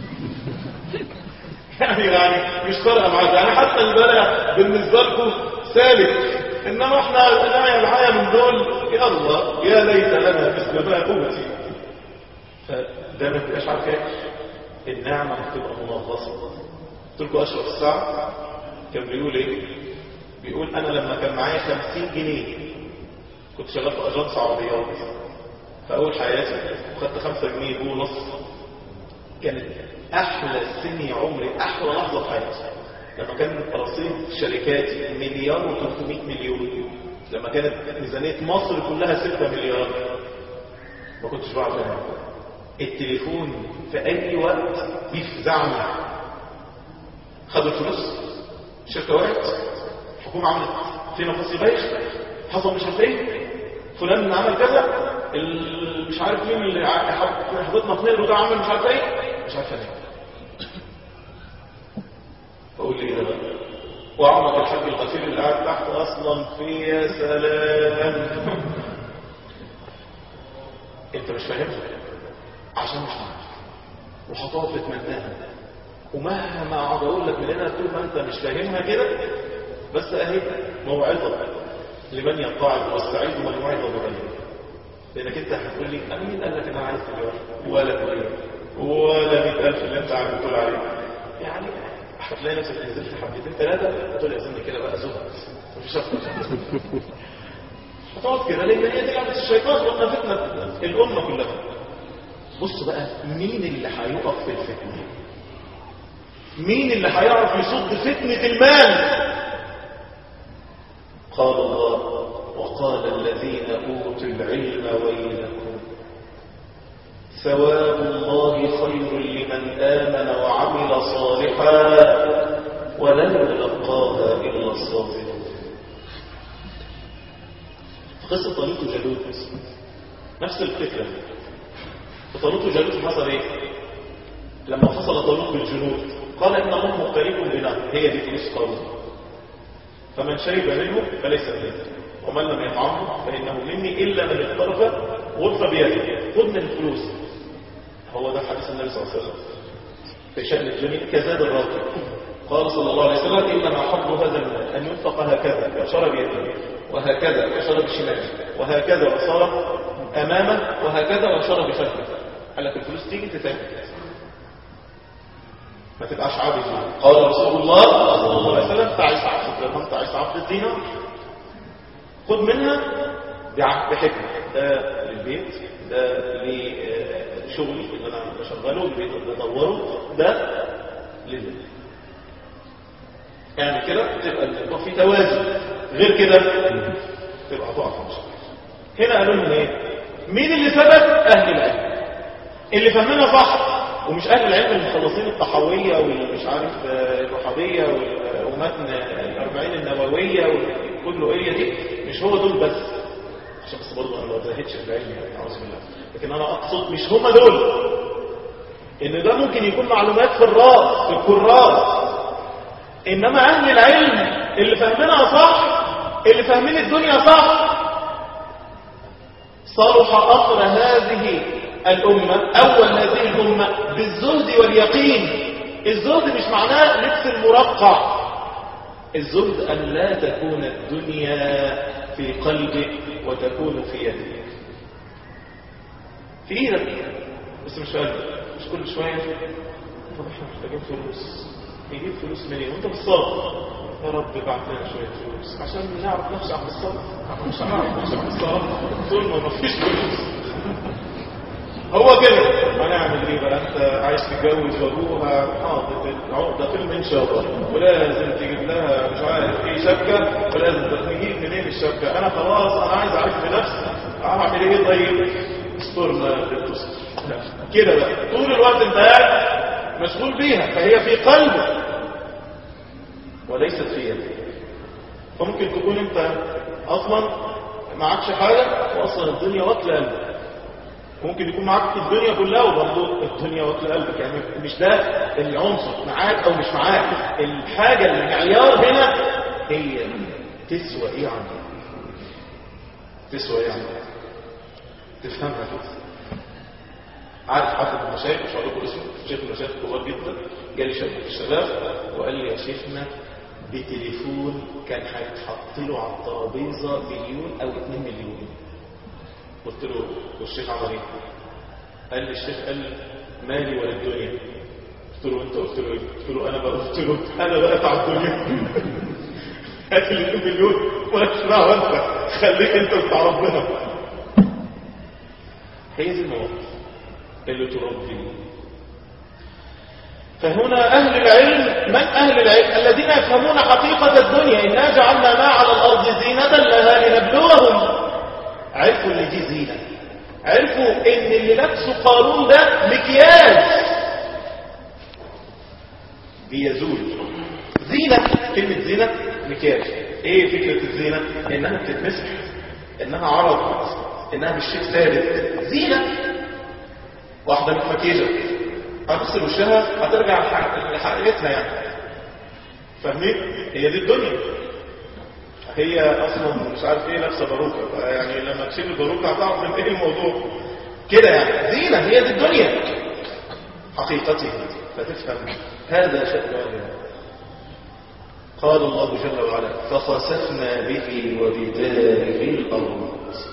يعني يعني مش فارقه معاك يعني حتى البلاء بالنسبه لكم سالك انما احنا نعيا الحياه من دول يلا يا ليت لنا مثل ما اوتي فده ما تبقاش عارف ايه النعمه بتبقى منغصه قلت لكم اشرف الساعه كان بيقول ايه بيقول انا لما كان معايا 50 جنيه كنت شغال في اجنس عربيات في اول حياتي وخدت 5 جنيه بونص كانت احلى سني عمري احلى لحظه في حياتي لما كان رصيد شركاتي مليار و300 مليون لما كانت ميزانية مصر كلها 6 مليار ما كنتش بعرف انام التليفون في اي وقت بيفزعني خدوا الفلوس الشركة وقعت الحكومة عملت فينا فصل بايش حصل مش عارف ايه فلان عمل كذا ال- مش عارف مين اللي ع- حط- حضرتنا في نقل وده عمل مش عارف ايه مش عارف ايه بقول لي ده بقى وعمك الحاج الغفير اللي قاعد تحت اصلا في يا سلام انت مش فاهمها عشان مش عارف وهتقعد تتمناها ومهما اقعد اقول لك من هنا طول ما انت مش فاهمها كده بس اهي موعظه لمن يقاعد واستعيد من موعظه بغيره لانك انت هتقول لي امين قال لك انا عايز تجاره ولا تجاره ولا 100000 اللي انت عم بتقول عليه يعني هتلاقي نفسك نزلت حبتين ثلاثه هتقول يا زلمه كده بقى زهد مفيش اكتر هتقعد كده لان هي دي لعبه الشيطان وقلنا فتنه الامه كلها بص بقى مين اللي هيقف في الفتنه مين اللي هيعرف يصد فتنه المال قال الله وقال الذين اوتوا العلم ويلكم ثواب الله خير لمن آمن وعمل صالحا ولن يلقاها إلا الصابرون قصة طالوت وجالوت نفس الفكرة فطالوت وجالوت حصل ايه لما فصل طالوت بالجنود قال ان الله مقترب بنا هي دي فلوس قارون فمن شرب منه فليس مني ومن لم يطعمه فانه مني الا من اقترف غرفه بيده خذ من الفلوس هو ده حديث النبي صلى الله عليه وسلم في شأن الجميع كزاد الراكب قال صلى الله عليه وسلم إنما حظ هذا المال أن ينفق هكذا كشرب يده وهكذا كشرب شماله وهكذا وصار أمامه وهكذا وشرب خلفه قال لك الفلوس تيجي تتاكل ما تبقاش عابد قال رسول الله صلى الله عليه وسلم تعيس عبد الدرهم تعيس عبد الدينار خذ منها بع- بحكمة ده للبيت ده لشغلي اللي انا بشغله البيت اللي بدوره ده لله يعني كده تبقى يبقى في توازن غير كده تبقى ضعف مش هنا قالوا لنا ايه مين اللي ثبت اهل العلم اللي فهمنا صح ومش اهل العلم المخلصين الطحاويه والمش عارف آه، الوهابيه وال- ومتن الاربعين النوويه والكلوئيه دي مش هو دول بس عشان بس برضه انا ما بزهدش في العلم يعني اعوذ بالله لكن انا اقصد مش هم دول ان ده ممكن يكون معلومات في الراس في الكراس انما اهل العلم اللي فاهمينها صح اللي فاهمين الدنيا صح صلح امر هذه الامه اول هذه الامه بالزهد واليقين الزهد مش معناه لبس المرقع الزهد ان لا تكون الدنيا في قلبك وتكون في يدك في ايدك بس مش في قلبك مش كل شويه طب احنا محتاجين فلوس نجيب فلوس منين وانت بالصبر يا رب ابعت لنا شويه فلوس عشان نعرف نخشع بالصبر مش هنعرف نخشع بالصبر طول ما مفيش فلوس هو كده هنعمل ايه بقى انت عايز تتجوز وابوها حاطط العقده في المنشار ولازم تجيب لها مش عارف ايه شبكه ولازم نجيب منين الشبكه انا خلاص انا عايز اعيش بنفسي اعمل ايه طيب استرنا للتستر كده بقى طول الوقت انت قاعد مشغول بيها فهي في قلبك وليست في يدك فممكن تكون انت اصلا معكش حاجه واصلا الدنيا واكله قلبك ممكن يكون معاك في الدنيا كلها وبرضه الدنيا واكله قلبك يعني مش ده العنصر معاك او مش معاك الحاجه المعيار هنا هي تسوى ايه عنك تسوى ايه عنك تفهمها كده عارف حد من المشايخ مش هقول لكم اسمه شيخ من المشايخ كبار جدا جالي شاب من الشباب وقال لي يا شيخنا بتليفون كان هيتحط له على الترابيزه مليون او 2 مليون قلت له والشيخ عمل ايه قال لي الشيخ قال لي مالي ولا الدنيا قلت له انت قلت له ايه قلت له انا بقى قلت له انا بقيت على الدنيا هات لي 2 مليون ولا دعوه انت خليك انت بتاع ربنا هي دي المواقف اللي تربي فهنا أهل العلم من أهل العلم الذين يفهمون حقيقة الدنيا إنا جعلنا ما على الأرض زينة لها لنبلوهم عرفوا اللي دي زينة عرفوا إن اللي لبسه قارون ده مكياج بيزول زينة كلمة زينة مكياج ايه فكرة الزينة انها بتتمسح انها عرض انها مش شيء ثابت زينة واحدة متمكيجة هتغسل وشها هترجع لح- لحقيقتها يعني فاهمين هي دي الدنيا هي اصلا مش عارف ايه لابسه باروكه يعني لما تشيل الباروكه هتعرف من ايه الموضوع كده يعني زينة هي دي الدنيا حقيقته فتفهم هذا شأنها قال الله جل وعلا فخسفنا به وبداره الأرض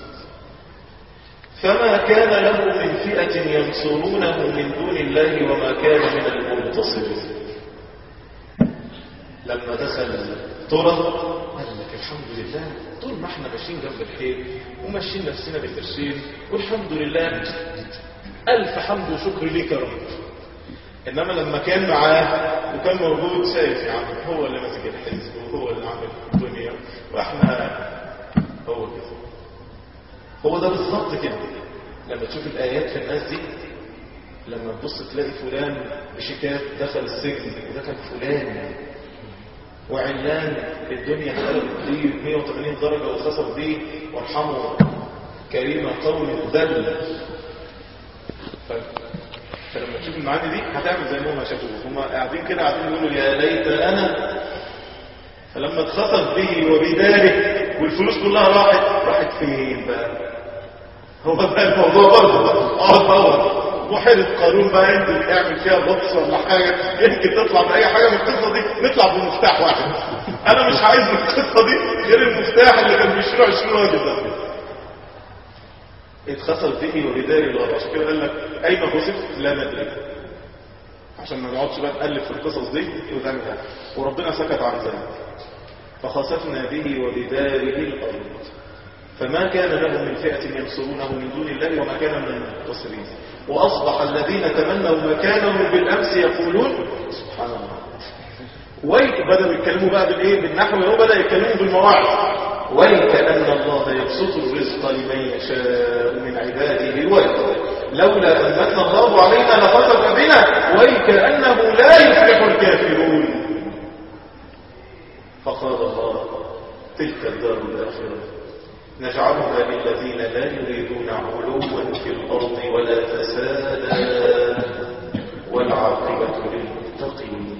فما كان له من فئة ينصرونه من دون الله وما كان من المنتصرين لما دخل ترى قال لك الحمد لله طول ما احنا ماشيين جنب الخير وماشيين نفسنا بالترشيد والحمد لله ألف حمد وشكر ليك يا رب إنما لما كان معاه وكان موجود شايف يا عم هو اللي ماسك الحزب وهو اللي عامل الدنيا وإحنا هو كده هو ده بالظبط كده لما تشوف الآيات في الناس دي لما تبص تلاقي فلان بشتات دخل السجن وده كان فلان وعلان الدنيا خلقت دي 180 درجة وخسر دي وارحمه كريمة قوي ذل ف- فلما تشوف المعاني دي هتعمل زي ما هم شافوه هم قاعدين كده قاعدين يقولوا يا ليت انا فلما اتخسف به وبداره والفلوس كلها راحت راحت فين بقى هو ده الموضوع برضه اه طبعا بحيرة قارون بقى ينزل يعمل فيها بطس ولا حاجة يمكن تطلع بأي حاجة من القصة دي نطلع بمفتاح واحد أنا مش عايز من القصة دي غير المفتاح اللي كان بيشرع يشرع راجل ده اتخسر به وبدار الغرب عشان كده قال لك أين خسف لا ندري عشان ما نقعدش بقى نقلب في القصص دي وتعمل حاجة وربنا سكت عن ذلك فخسفنا به وبداره الأرض فما كان له من فئة ينصرونه من دون الله وما كان من المنتصرين وأصبح الذين تمنوا مكانه بالأمس يقولون سبحان الله ويك بدأوا يتكلموا بقى بالإيه بالنحو هو بدأ يتكلموا بالمواعظ ويك أن الله يبسط الرزق لمن يشاء من عباده ويك لولا أن من الله علينا لخسف بنا ويك أنه لا يفلح الكافرون فقال الله تلك الدار الآخرة نجعلها للذين لا يريدون علوا في الأرض ولا فسادا والعاقبة للمتقين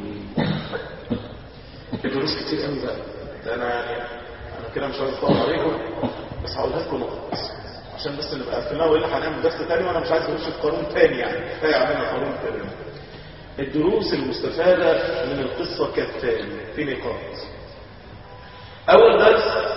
الدروس كتير قوي بقى ده انا يعني انا كده مش عايز اطول عليكم بس هقولها لكم نقط عشان بس نبقى قفلناها والا هنعمل درس تاني وانا مش عايز اخش في قانون تاني يعني كفايه عملنا قانون تاني الدروس المستفاده من القصه كالتالي في نقاط اول درس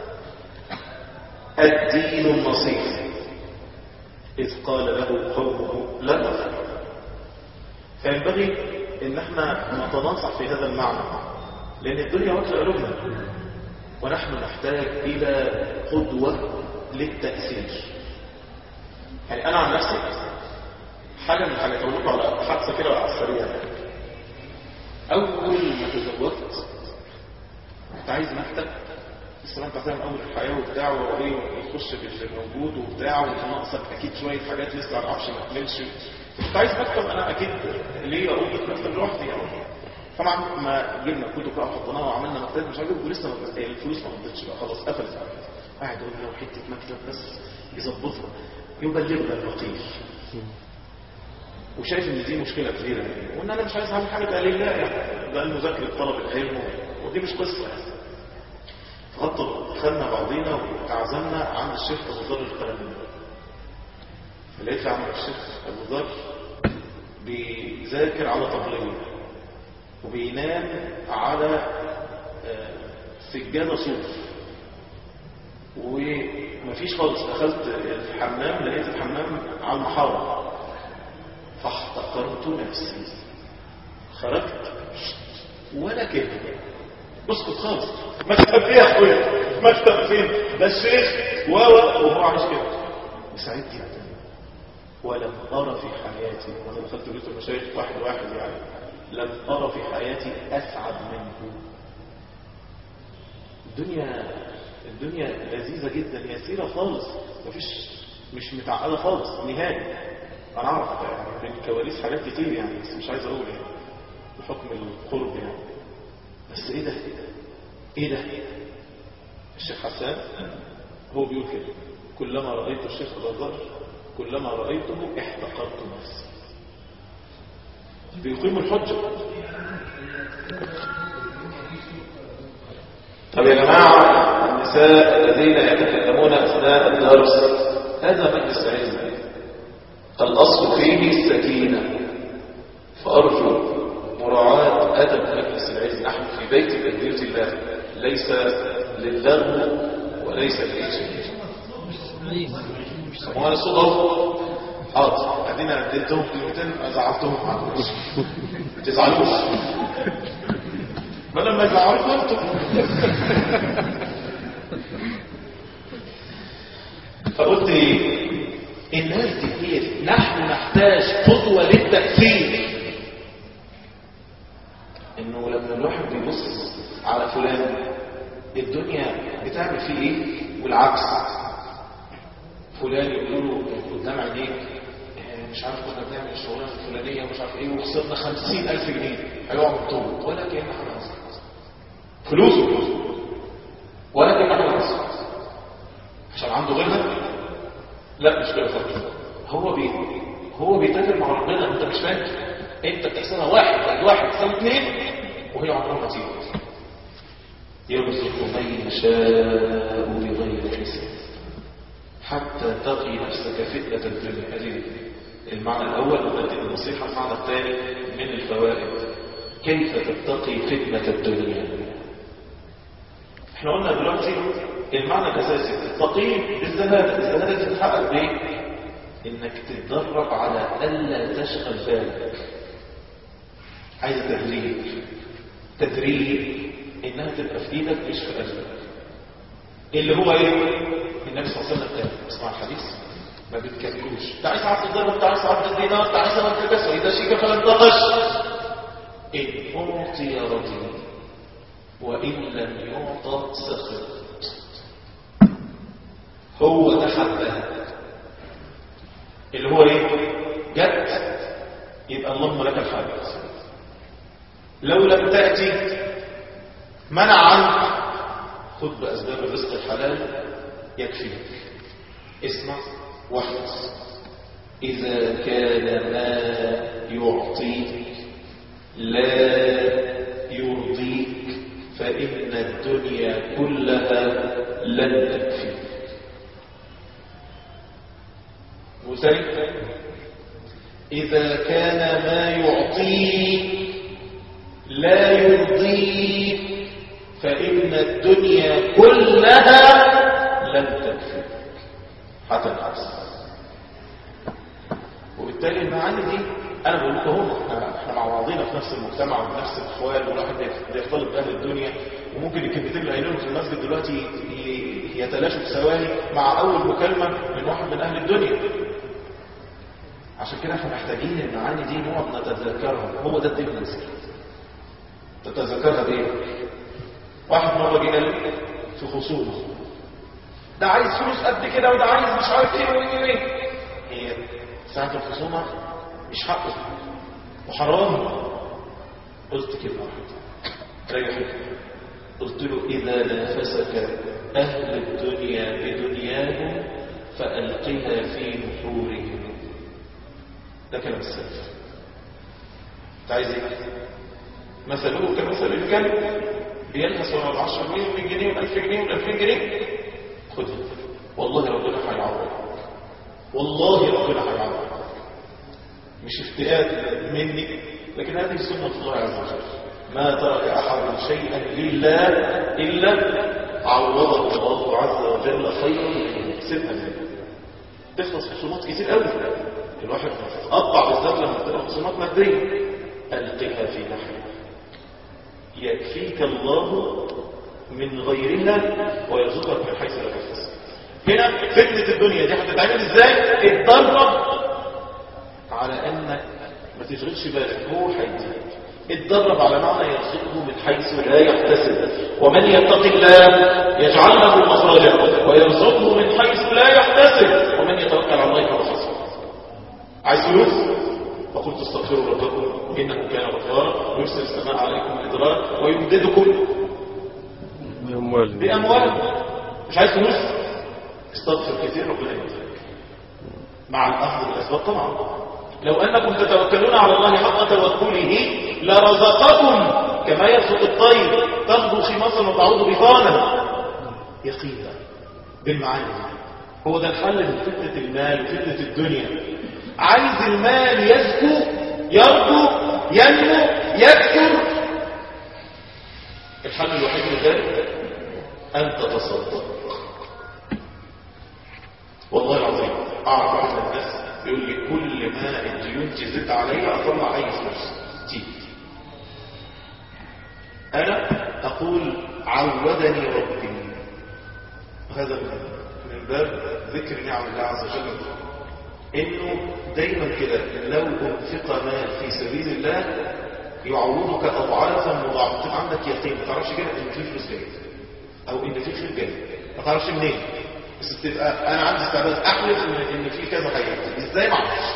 الدين النصيح إذ قال له قومه لا تفعل فينبغي ان احنا نتناصح في هذا المعنى لان الدنيا واكله قلوبنا ونحن نحتاج الى قدوه للتاثير يعني انا عن نفسي حاجه من الحاجات اقول لكم على حادثه كده على السريع اول ما تزوجت كنت عايز مكتب لسه انت فاهم اول الحياه وبتاع وايه وتخش باللي موجود وبتاع وناقصك اكيد شويه حاجات لسه على العفش ما كملش كنت عايز مكتب انا اكيد ليه اقول لك مكتب لوحدي يعني طبعا ما جبنا كتب بقى وحطيناها وعملنا مكتب مش عارف ولسه ما بس- الفلوس ما قضتش بقى خلاص قفلت على كده. قاعد اقول لو حته مكتب بس يظبطها يبلغنا الوكيل وشايف ان دي مشكله كبيره يعني وان انا مش عايز اعمل حاجه تقليل لا يعني ده المذاكره طلب العلم ودي مش قصه يعني فقط خدنا بعضينا وتعزمنا عند الشيخ ابو ذر القلمي لقيت عم الشيخ ابو ذر بيذاكر على طبليه وبينام على آه، سجاده صوف ومفيش خالص دخلت الحمام لقيت الحمام على المحاره فاحتقرت نفسي خرجت ولا كلمه اسكت خالص مكتب ايه يا اخويا مكتب فين ده الشيخ و و- وهو عايش كده وسعيد جدا ولم ارى في حياتي وانا دخلت بيوت المشايخ واحد واحد يعني لم أرى في حياتي أسعد منه الدنيا الدنيا لذيذة جدا يسيرة خالص مفيش مش متعقدة خالص نهائي أنا أعرف يعني بين الكواليس حاجات كتير يعني بس مش عايز أقول يعني بحكم القرب يعني بس إيه ده إيه ده الشيخ حسان هو بيقول كده كلما رأيت الشيخ الغزار كلما رأيته احتقرت نفسي بيقيم الحجة طب يا جماعة النساء الذين يتكلمون أثناء الدرس هذا مجلس علم الأصل فيه السكينة فأرجو مراعاة أدب مجلس العلم نحن في بيت من بيوت الله ليس للغو وليس للإيش هو أنا صدف حاضر بعدين أنا اديتهم كلمتين زعلتهم معاكم ما تزعلوش ما لما يزعلوكم انتم فقلت ايه الناس دي كتير نحن نحتاج قدوة للتأثير انه لما الواحد بيبص على فلان الدنيا بتعمل فيه ايه والعكس فلان يقول له قدام عينيك آه، مش عارف كنا بنعمل الشغلانه الفلانيه ومش عارف ايه وخسرنا 50000 جنيه هيقع من طول ولا كأن حاجه حصلت فلوسه ولا كأن حاجه حصلت عشان عنده غيرها لا مش كده خالص هو بي هو بيتاجر مع ربنا انت مش فاهم انت بتحسبها واحد زائد واحد تساوي اثنين وهي عمرها ما تيجي يرزق من يشاء بغير حساب حتى تقي نفسك فتنة الدنيا هذه المعنى الأول والتي النصيحة المعنى الثاني من الفوائد كيف تتقي فتنة الدنيا احنا قلنا دلوقتي المعنى الأساسي التقي بالزهادة الزهادة تتحقق بايه؟ انك تتدرب على ألا تشغل بالك عايز تدريب تدريب انها تبقى في ايدك مش في قلبك اللي هو ايه النبي صلى الله عليه وسلم قال اسمع الحديث ما بتكلموش تعيس عبد الدرهم تعيس عبد الدينار تعيس عبد الكسر اذا شيك فلن تغش ان اعطي رجل وان لم يعطى سخط هو تحدى اللي هو ايه جت يبقى اللهم لك الحمد لو لم تأتي منع عنك خذ بأسباب الرزق الحلال يكفيك اسمع واحفظ إذا كان ما يعطيك لا يرضيك فإن الدنيا كلها لن تكفيك مثال إذا كان ما يعطيك لا يرضيك فإن الدنيا كلها لن تكفيك حتى العكس وبالتالي المعاني دي انا بقول لكم هم احنا احنا مع بعضينا في نفس المجتمع وفي نفس الاحوال والواحد بيختلط باهل الدنيا وممكن الكلمتين اللي قايلينهم في المسجد دلوقتي ي- يتلاشوا في ثواني مع اول مكالمه من واحد من اهل الدنيا عشان كده احنا محتاجين المعاني دي نقعد نتذكرها هو ده الدين المسيحي تتذكرها بايه واحد مره جه قال في خصومه ده عايز فلوس قد كده وده عايز مش عارف ايه وايه وايه هي ساعة الخصومة مش حقه وحرام قلت كلمة واحدة ريح قلت له إذا نافسك أهل الدنيا بدنياهم فألقها في نحورهم ده كلام السلف انت عايز ايه مثله كمثل الكلب بيلهث ورا العشر جنيه وال جنيه والألف جنيه والألفين جنيه خدها والله ربنا هيعوضك والله ربنا هيعوضك مش افتئات مني لكن هذه سنة الله عز وجل ما ترك أحد شيئا لله إلا عوضه الله عز وجل خيرا منه سنة منه تخلص خصومات كتير قوي الواحد قطع بالذات لما تبقى خصومات مادية ألقها في نحرك يكفيك الله من غيرها ويرزقك من حيث لا تحتسب هنا فتنة الدنيا دي هتتعمل ازاي اتدرب على انك ما تشغلش بالك هو هيديك اتدرب على معنى يرزقه من حيث لا يحتسب ومن يتق الله يجعل له مخرجا ويرزقه من حيث لا يحتسب ومن يتوكل على الله فهو حسبه عايز فلوس فقلت استغفروا ربكم انه كان غفارا ويرسل السماء عليكم مدرارا ويمددكم بأموال باموال مش عايز فلوس استغفر كتير ربنا يرزقك مع الاخذ بالاسباب طبعا لو انكم تتوكلون على الله حق توكله لرزقكم كما يرزق الطير تغدو خماصا وتعود بطانا يقينا بالمعاني دي. هو ده الحل من فتنة المال وفتنة الدنيا عايز المال يزكو يرجو ينمو يكثر الحل الوحيد لذلك أن تتصدق والله العظيم أعرف واحد من الناس يقول لي كل ما الديون تزيد عليا أطلع أي فلوس تيجي أنا أقول عودني ربي هذا من باب ذكر نعم الله عز وجل إنه دايما كده لو أنفق مال في سبيل الله يعوضك أضعافا مضاعفة تبقى عندك يقين ما تعرفش كده إن في فلوس جاية أو إن في خير جاي ما تعرفش منين بس تبقى أنا عندي استعداد أحلف إن إن في كذا هيحصل إزاي ما أعرفش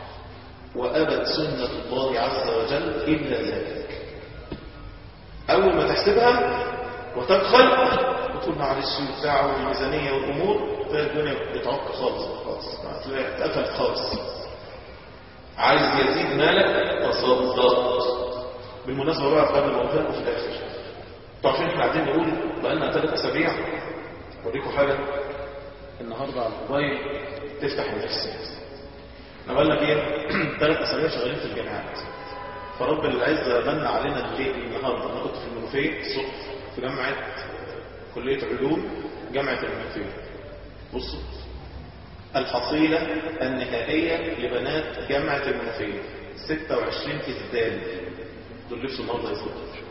وأبت سنة الله عز وجل إلا ذلك أول ما تحسبها وتدخل وتقول معلش وبتاع والميزانية والأمور تلاقي الدنيا بتعك خالص خالص تلاقي اتقفلت خالص عايز يزيد مالك تصدق بالمناسبة بقى قبل ما أقولها في الآخر تعرفين احنا قاعدين نقول بقالنا ثلاث أسابيع أوريكم حاجة النهاردة على الموبايل تفتح النفس احنا بقالنا ايه ثلاث أسابيع شغالين في الجامعات فرب العزة من علينا الليل النهاردة أنا كنت في المنوفية الصبح في جامعة كلية علوم جامعة المنوفية بصوا الحصيلة النهائية لبنات جامعة المنوفية 26 إزدال دول لبسوا النهاردة يزود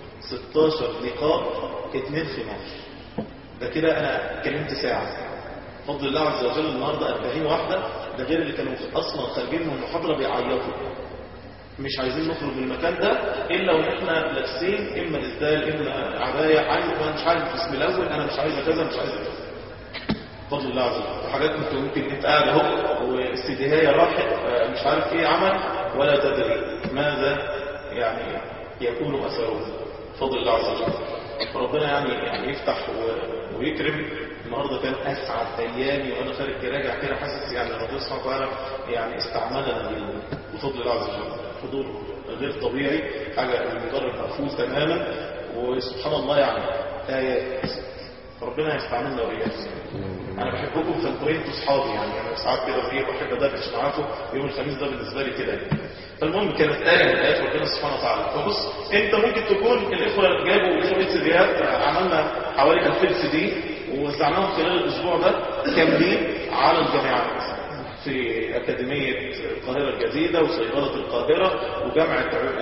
16 لقاء 2 خمار ده كده أنا كلمت ساعة فضل الله عز وجل النهاردة 40 واحدة ده غير اللي كانوا أصلا خارجين من المحاضرة بيعيطوا مش عايزين نخرج من المكان ده الا واحنا لابسين اما الازدال اما عبايه عايز انا مش عارف اسم الاول انا مش عايزه كذا مش عايزه كذا فضل الله عز وجل وحاجات انت ممكن انت قاعد اهو والسيديهايه راحت آه، مش عارف ايه عمل ولا تدري ماذا يعني يكون اثره فضل الله عز وجل فربنا يعني يعني يفتح و- ويكرم النهارده كان اسعد ايامي وانا خارج راجع كده حاسس يعني ربنا سبحانه وتعالى يعني استعملنا بال- بفضل الله عز وجل حضور غير طبيعي حاجه المدرب مقفول تماما وسبحان الله يعني ايات ربنا يستعملنا واياكم انا بحبكم فانتوا انتوا اصحابي يعني انا ساعات كده في بحب ادردش معاكم يوم الخميس ده بالنسبه لي كده يعني. فالمهم كانت ايه من ايات ربنا سبحانه وتعالى فبص انت ممكن تكون الاخوه جابوا شويه سيديات عملنا حوالي 2000 سي دي ووزعناهم خلال الاسبوع ده كاملين على الجامعات في أكاديمية القاهرة الجديدة وصيدلة القاهرة وجامعة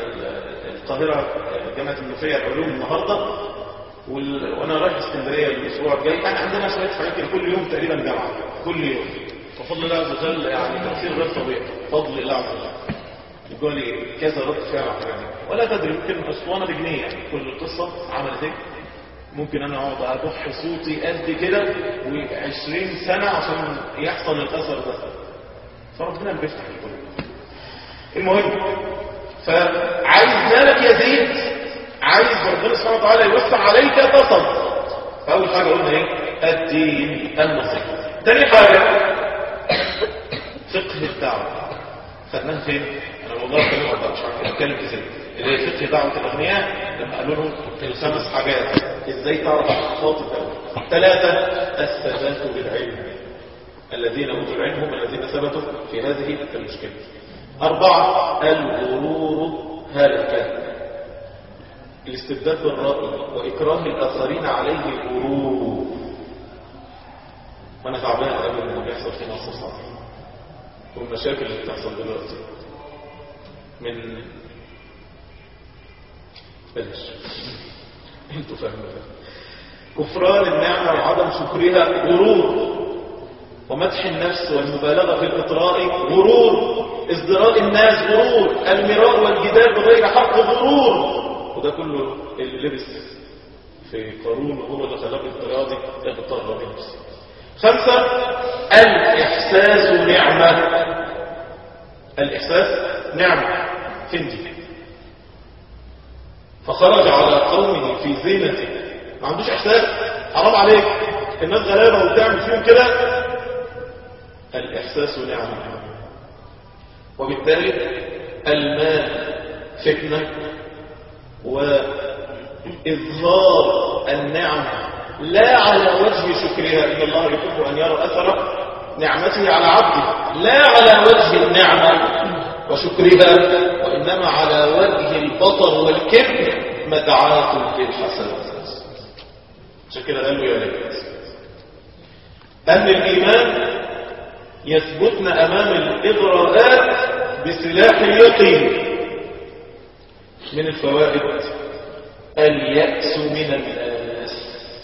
القاهرة جامعة المنوفية العلوم النهاردة وال... وانا رايح اسكندريه الاسبوع الجاي يعني عندنا شويه حاجات كده كل يوم تقريبا جامعه كل يوم وفضل الله عز وجل يعني تاثير غير طبيعي فضل الله عز وجل يقول لي كذا رد فعل على الحاجات دي ولا تدري ممكن اسطوانه بجنيه يعني كل قصه عملت ايه ممكن انا اقعد ابح صوتي قد كده و20 سنه عشان يحصل الاثر ده فربنا بيفتح القلوب المهم فعايز مالك يزيد عايز ربنا سبحانه وتعالى يوسع عليك تصدق فاول حاجه قلنا ايه الدين النصيحه تاني حاجه فقه الدعوه خدناها فين انا والله كلمه مش عارف اتكلم في سنة اللي هي فقه دعوه الاغنياء لما قالوا لهم الخمس حاجات ازاي تعرف خاطب الاول ثلاثه الثبات بالعلم الذين اوتوا العلم هم الذين ثبتوا في هذه المشكله اربعه الغرور هلكه الاستبداد بالرأي وإكرام الآخرين عليه الغرور وأنا تعبان قوي من اللي بيحصل في مصر صح والمشاكل اللي بتحصل دلوقتي من بلاش انتوا فاهمين كفران النعمة وعدم شكرها غرور ومدح النفس والمبالغة في الإطراء غرور ازدراء الناس غرور المراء والجدال بغير حق غرور وده كله اللي لبس في قارون وهو ده خلاق اضطرادي اغتر بنفسه خمسة الإحساس نعمة الإحساس نعمة فندي فخرج على قومه في زينته ما عندوش إحساس حرام عليك الناس غلابة وبتعمل فيهم كده الإحساس نعمة وبالتالي المال فتنة وإظهار النعمة لا على وجه شكرها إن الله يحب أن يرى أثر نعمته على عبده لا على وجه النعمة وشكرها وإنما على وجه البطر والكبر مدعاة للحسنات عشان كده قالوا يا ليت أهل الإيمان يثبتن أمام الإغراءات بسلاح اليقين من الفوائد اليأس من الناس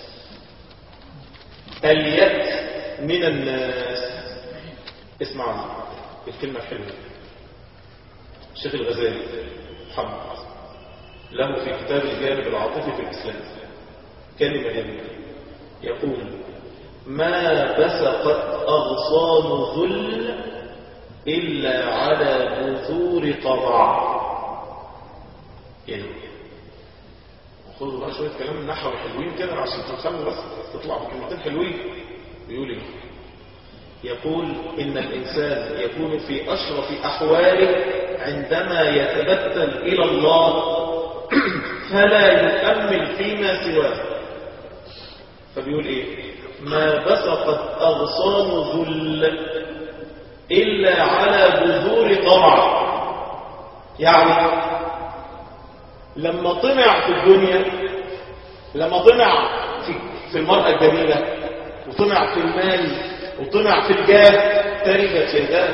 اليأس من الناس اسمع الكلمة الحلوة الشيخ الغزالي محمد له في كتاب الجانب العاطفي في الإسلام كلمة جميلة يقول ما بسقت أغصان ذل إلا على بذور طمع يعني خذوا بقى شوية كلام النحو حلوين كده عشان تفهموا بس تطلع بكلمتين حلوين بيقول ايه يقول إن الإنسان يكون في أشرف أحواله عندما يتبتل إلى الله فلا يؤمل فيما سواه فبيقول إيه ما بسقت أغصان ذل إلا على بذور طمع يعني لما طمع في الدنيا لما طمع في, في المرأة الجميلة وطمع في المال وطمع في الجاه تربت يداه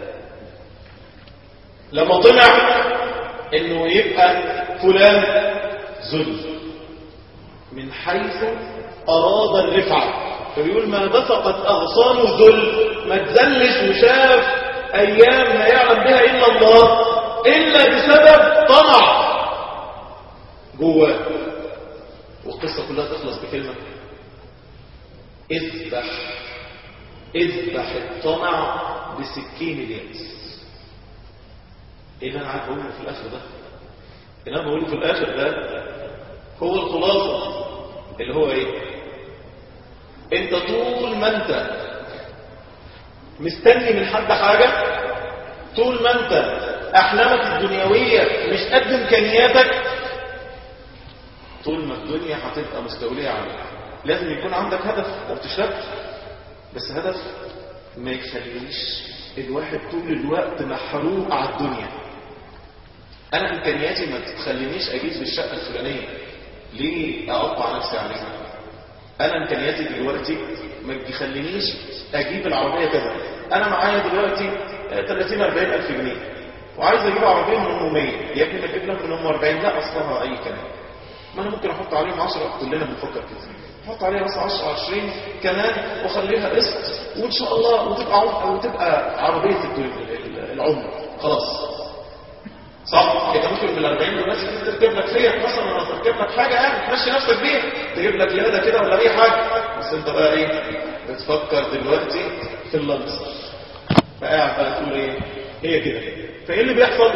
لما طمع انه يبقى فلان ذل من حيث اراد الرفعه فبيقول ما بسقت اغصان ذل ما تزلش وشاف ايام لا يعلم بها الا الله الا بسبب طمع جواه والقصه كلها تخلص بكلمه اذبح اذبح الطمع بسكين اليأس ايه اللي انا عارف اقوله في الاخر ده اللي انا بقوله في الاخر ده هو الخلاصه اللي هو ايه انت طول ما انت مستني من حد حاجه طول ما انت احلامك الدنيويه مش قد امكانياتك طول ما الدنيا هتبقى مستوليه عليك لازم يكون عندك هدف ما بتشربش بس هدف ما يخليش الواحد طول الوقت محروق على الدنيا انا امكانياتي ما تخلينيش اجيب بالشقه الفلانيه ليه اقطع نفسي عليها انا امكانياتي دلوقتي ما تخلينيش اجيب العربيه كذا انا معايا دلوقتي 30 40 الف جنيه وعايز اجيب عربيه من ام 100 يا ابني ما تجيب لك من ام 40 لا اصلها اي كلام ما انا ممكن احط عليهم 10 كلنا بنفكر كده احط عليها بس 10 20 كمان واخليها قسط وان شاء الله وتبقى عم... وتبقى عربيه العمر خلاص صح انت ممكن من 40 دول بس تركب لك فيها مثلا ولا تركب لك حاجه يعني تمشي نفسك بيها تجيب لك لاده كده ولا اي حاجه بس انت بقى ايه بتفكر دلوقتي في اللمس فقاعد بقى تقول ايه هي كده فايه اللي بيحصل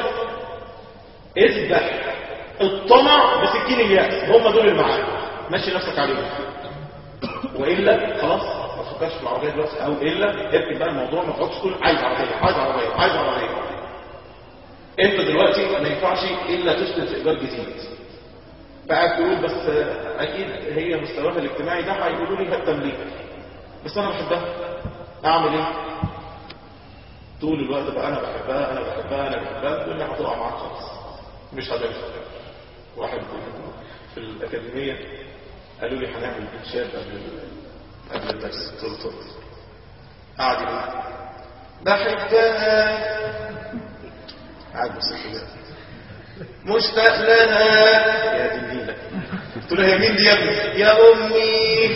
اذبح الطمع بسكين الياس هم دول المعاني مشي نفسك عليهم والا خلاص ما تفكرش في العربيه دلوقتي او الا اركب بقى الموضوع ما تقعدش تقول عايز عربيه عايز عربيه عايز عربيه انت دلوقتي ما ينفعش الا تسكن في ايجار جديد بقى تقول بس اكيد هي مستواها الاجتماعي ده هيقولوا لي هات تمليك بس انا بحبها اعمل ايه طول الوقت بقى انا بحبها انا بحبها انا بحبها الدنيا هتقع معاك خالص مش هتنفع واحد في الاكاديميه قالوا لي هنعمل انشاد قبل قبل الدرس قلت له قعد يقول بحبها قعد بس كده مشتاق لها يا دي النيله قلت له هي مين دي يا ابني يا امي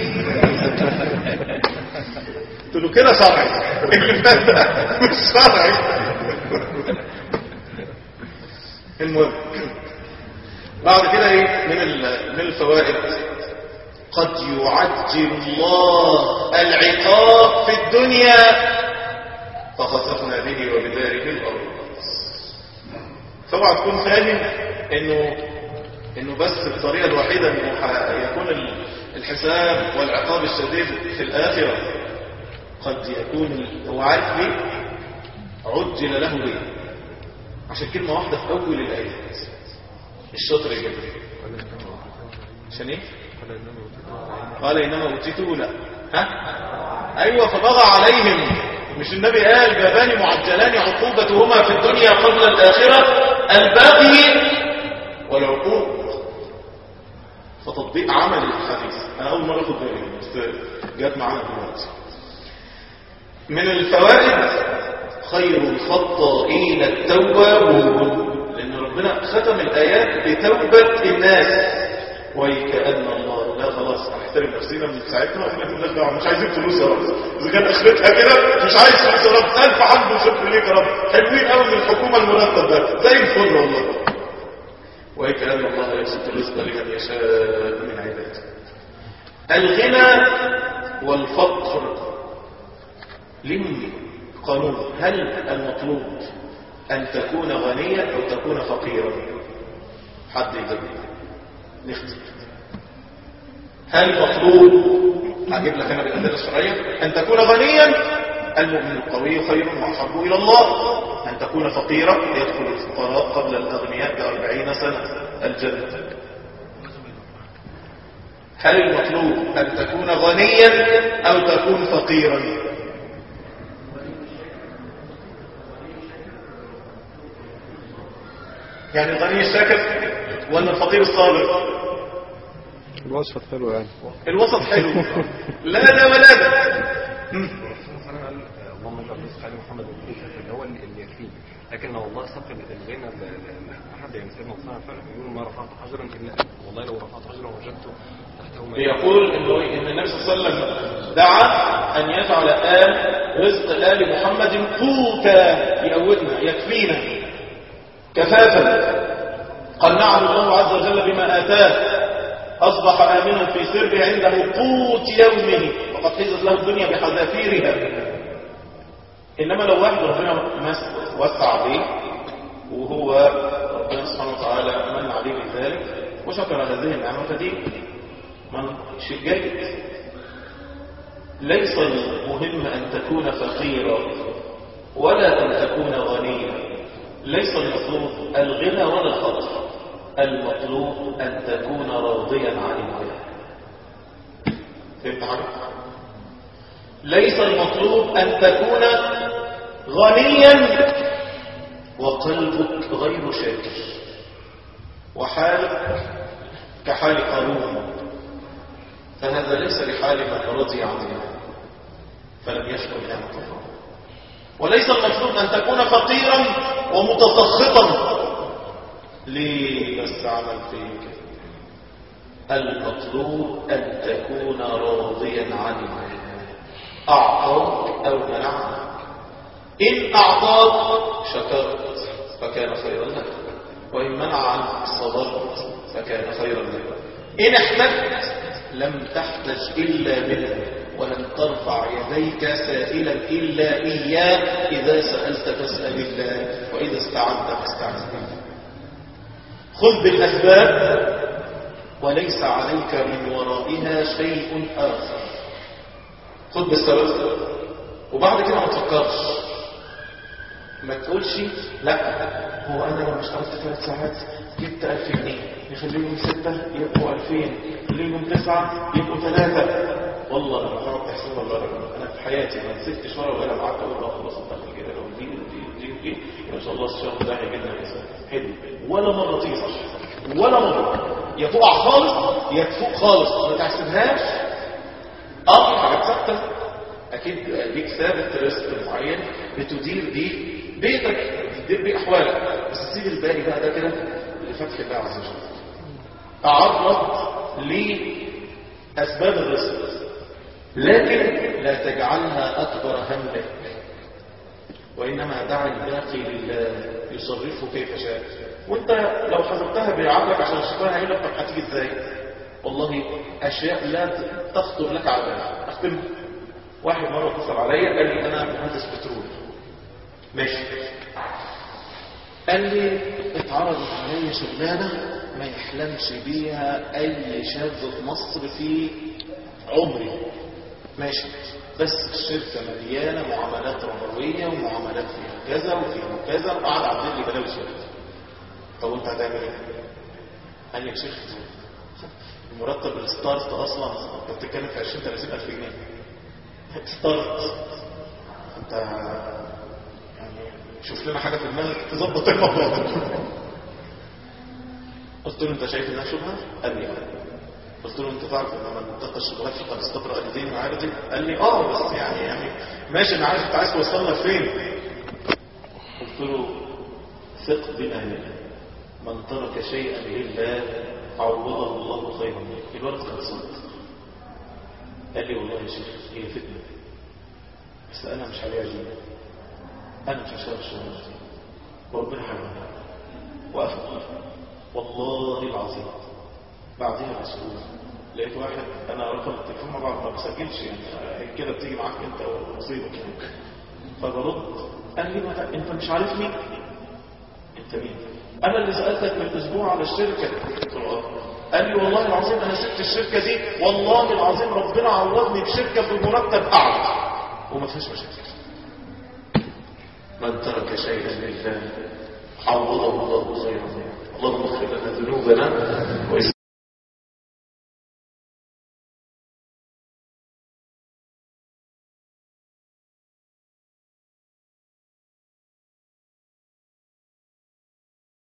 قلت له كده شرعي اللي فات ده مش شرعي المهم بعد كده ايه من ال- من الفوائد قد يعجل الله العقاب في الدنيا فخسفنا به وبداره الارض طبعا تكون فاهم انه انه بس الطريقه الوحيده انه ح- يكون ال- الحساب والعقاب الشديد في الاخره قد يكون هو عارف ليه عجل له ليه عشان كلمه واحده في اول الايات الشطر جدا عشان ايه قال انما اوتيته لا ها ايوه فبغى عليهم مش النبي قال بابان معجلان عقوبتهما في الدنيا قبل الاخره البغي والعقوق فتطبيق عمل الحديث انا اول مره اخد بالي بس جت معانا دلوقتي من الفوائد خير الخطائين التوابون لان ربنا ختم الايات بتوبه الناس ويكأن الله لا خلاص احترم نفسنا من ساعتنا واحنا مالناش دعوه مش عايزين فلوس يا رب اذا كان اخرتها كده مش عايز فلوس يا رب الف حمد وشكر ليك يا رب حلوين قوي من الحكومه المرتب ده زي الفل والله ويكأن الله يبسط الرزق لمن يشاء من عباده الغنى والفقر لهم قانون هل المطلوب أن تكون غنيا أو تكون فقيرا حد يجيب نختم هل مطلوب هجيب لك أنا بالأدلة الشرعية أن تكون غنيا المؤمن القوي خير وأحب إلى الله أن تكون فقيرا يدخل الفقراء قبل الأغنياء بأربعين سنة الجنة هل المطلوب أن تكون غنيا أو تكون فقيرا يعني الغني الشاكر ولا الفقير الصابر الوصفة حلوة يعني الوسط حلو لا لا ولا ده مم. مثلا قال اللهم انت الرزق على محمد اللي هو اللي اللي يكفيه لكن لو الله سقط الغنى ل- ل- لاحد يعني سيدنا عثمان فعلا يقول ما رفعت حجرا الا والله لو رفعت حجرا وجدته تحته ما يقول انه ان النبي صلى الله عليه وسلم دعا ان يجعل آل رزق آل محمد قوتا يقوتنا يكفينا كفافا قنعه الله عز وجل بما آتاه أصبح آمنا في سره عنده قوت يومه وقد حزت له الدنيا بحذافيرها إنما لو واحد ربنا مس- وسع عليه وهو ربنا سبحانه وتعالى من عليه بذلك وشكر هذه النعمة فدي من شيء جيد ليس المهم أن تكون فقيرا ولا أن تكون غنيا ليس المطلوب الغنى ولا الفقر المطلوب أن تكون راضيا عن الغنى فهمت حاجة؟ ليس المطلوب أن تكون غنيا وقلبك غير شاكر وحالك كحال قارون فهذا ليس لحال من رضي عن الله فلم يشكر نعمة الله وليس المطلوب أن تكون فقيرا ومتسخطا ليه بس عمل فيك المطلوب أن تكون راضيا عن الله أعطاك أو منعك إن أعطاك شكرت فكان خيرا لك وإن منع عنك صبرت فكان خيرا لك إن احتجت لم تحتج إلا منه ولن ترفع يديك سائلا إلا إياه إذا سألت فاسأل الله وإذا استعنت فاستعن بالله خذ بالأسباب وليس عليك من ورائها شيء آخر خذ بالسبب وبعد كده ما تفكرش ما تقولش لا هو انا لو اشتغلت ثلاث ساعات جبت 1000 جنيه نخليهم ستة يبقوا 2000 نخليهم تسعة يبقوا ثلاثة والله انا خرجت احسن والله رجل. انا في حياتي ما مسكتش ورقه ولا قعدت اقول له خلاص الدخل كده لو دي ودي ودي ودي ان شاء الله الشهر ده هيجي لنا كذا حلو ولا مره تيجي صح ولا مره يا تقع خالص يا تفوق خالص ما تحسبهاش اه حاجات ثابته اكيد ليك ثابت رزق معين بتدير بيه بيتك بتدير بيه احوالك بس سيب الباقي بقى ده كده لفتح الله عز وجل تعرض لاسباب الرزق لكن لا تجعلها اكبر همك وانما دع الباقي لله يصرفه كيف شاء وانت لو حذفتها بيعاملك عشان الشيطان هيقول لك طب هتيجي ازاي والله اشياء لا تخطر لك على بالك اختم واحد مره اتصل عليا قال لي انا مهندس بترول ماشي قال لي اتعرضت عليا شغلانه ما يحلمش بيها اي شاب في مصر في عمري ماشي بس الشركه مليانه معاملات ربويه ومعاملات فيها كذا وفيها كذا وقعد عامل لي بلاوي شركه طب وانت هتعمل ايه؟ قال لي يا شيخ المرتب الستارت اصلا انت بتتكلم في 20 30 الف جنيه ستارت انت يعني شوف لنا حاجه في دماغك تظبط الموضوع ده قلت له انت شايف انها شبهه؟ قال لي اه قلت له انت تعرف ان من اتقى الشبهات فقد استبرأ لدين وعرضه قال لي اه بس يعني يعني ماشي انا عارف انت عايز توصلنا فين قلت له ثق بما لله من ترك شيئا لله عوضه الله خيرا منه الولد كان صادق قال لي والله يا شيخ هي فتنه بس انا مش عليها دين انا مش هشتغل الشغلانه دي وربنا حرمها وافق والله العظيم بعدها باسبوع لقيت واحد انا رقم التليفون مع بعض ما بسجلش يعني كده بتيجي معاك انت ونصيبك يعني فبرد قال لي ما انت مش عارفني انت مين انا اللي سالتك من اسبوع على الشركه قلت له اه قال لي والله العظيم انا سبت الشركه دي والله العظيم ربنا عوضني بشركه بمرتب اعلى وما فيهاش مشاكل من ترك شيئا لله عوضه الله خيرا منه اللهم اغفر لنا ذنوبنا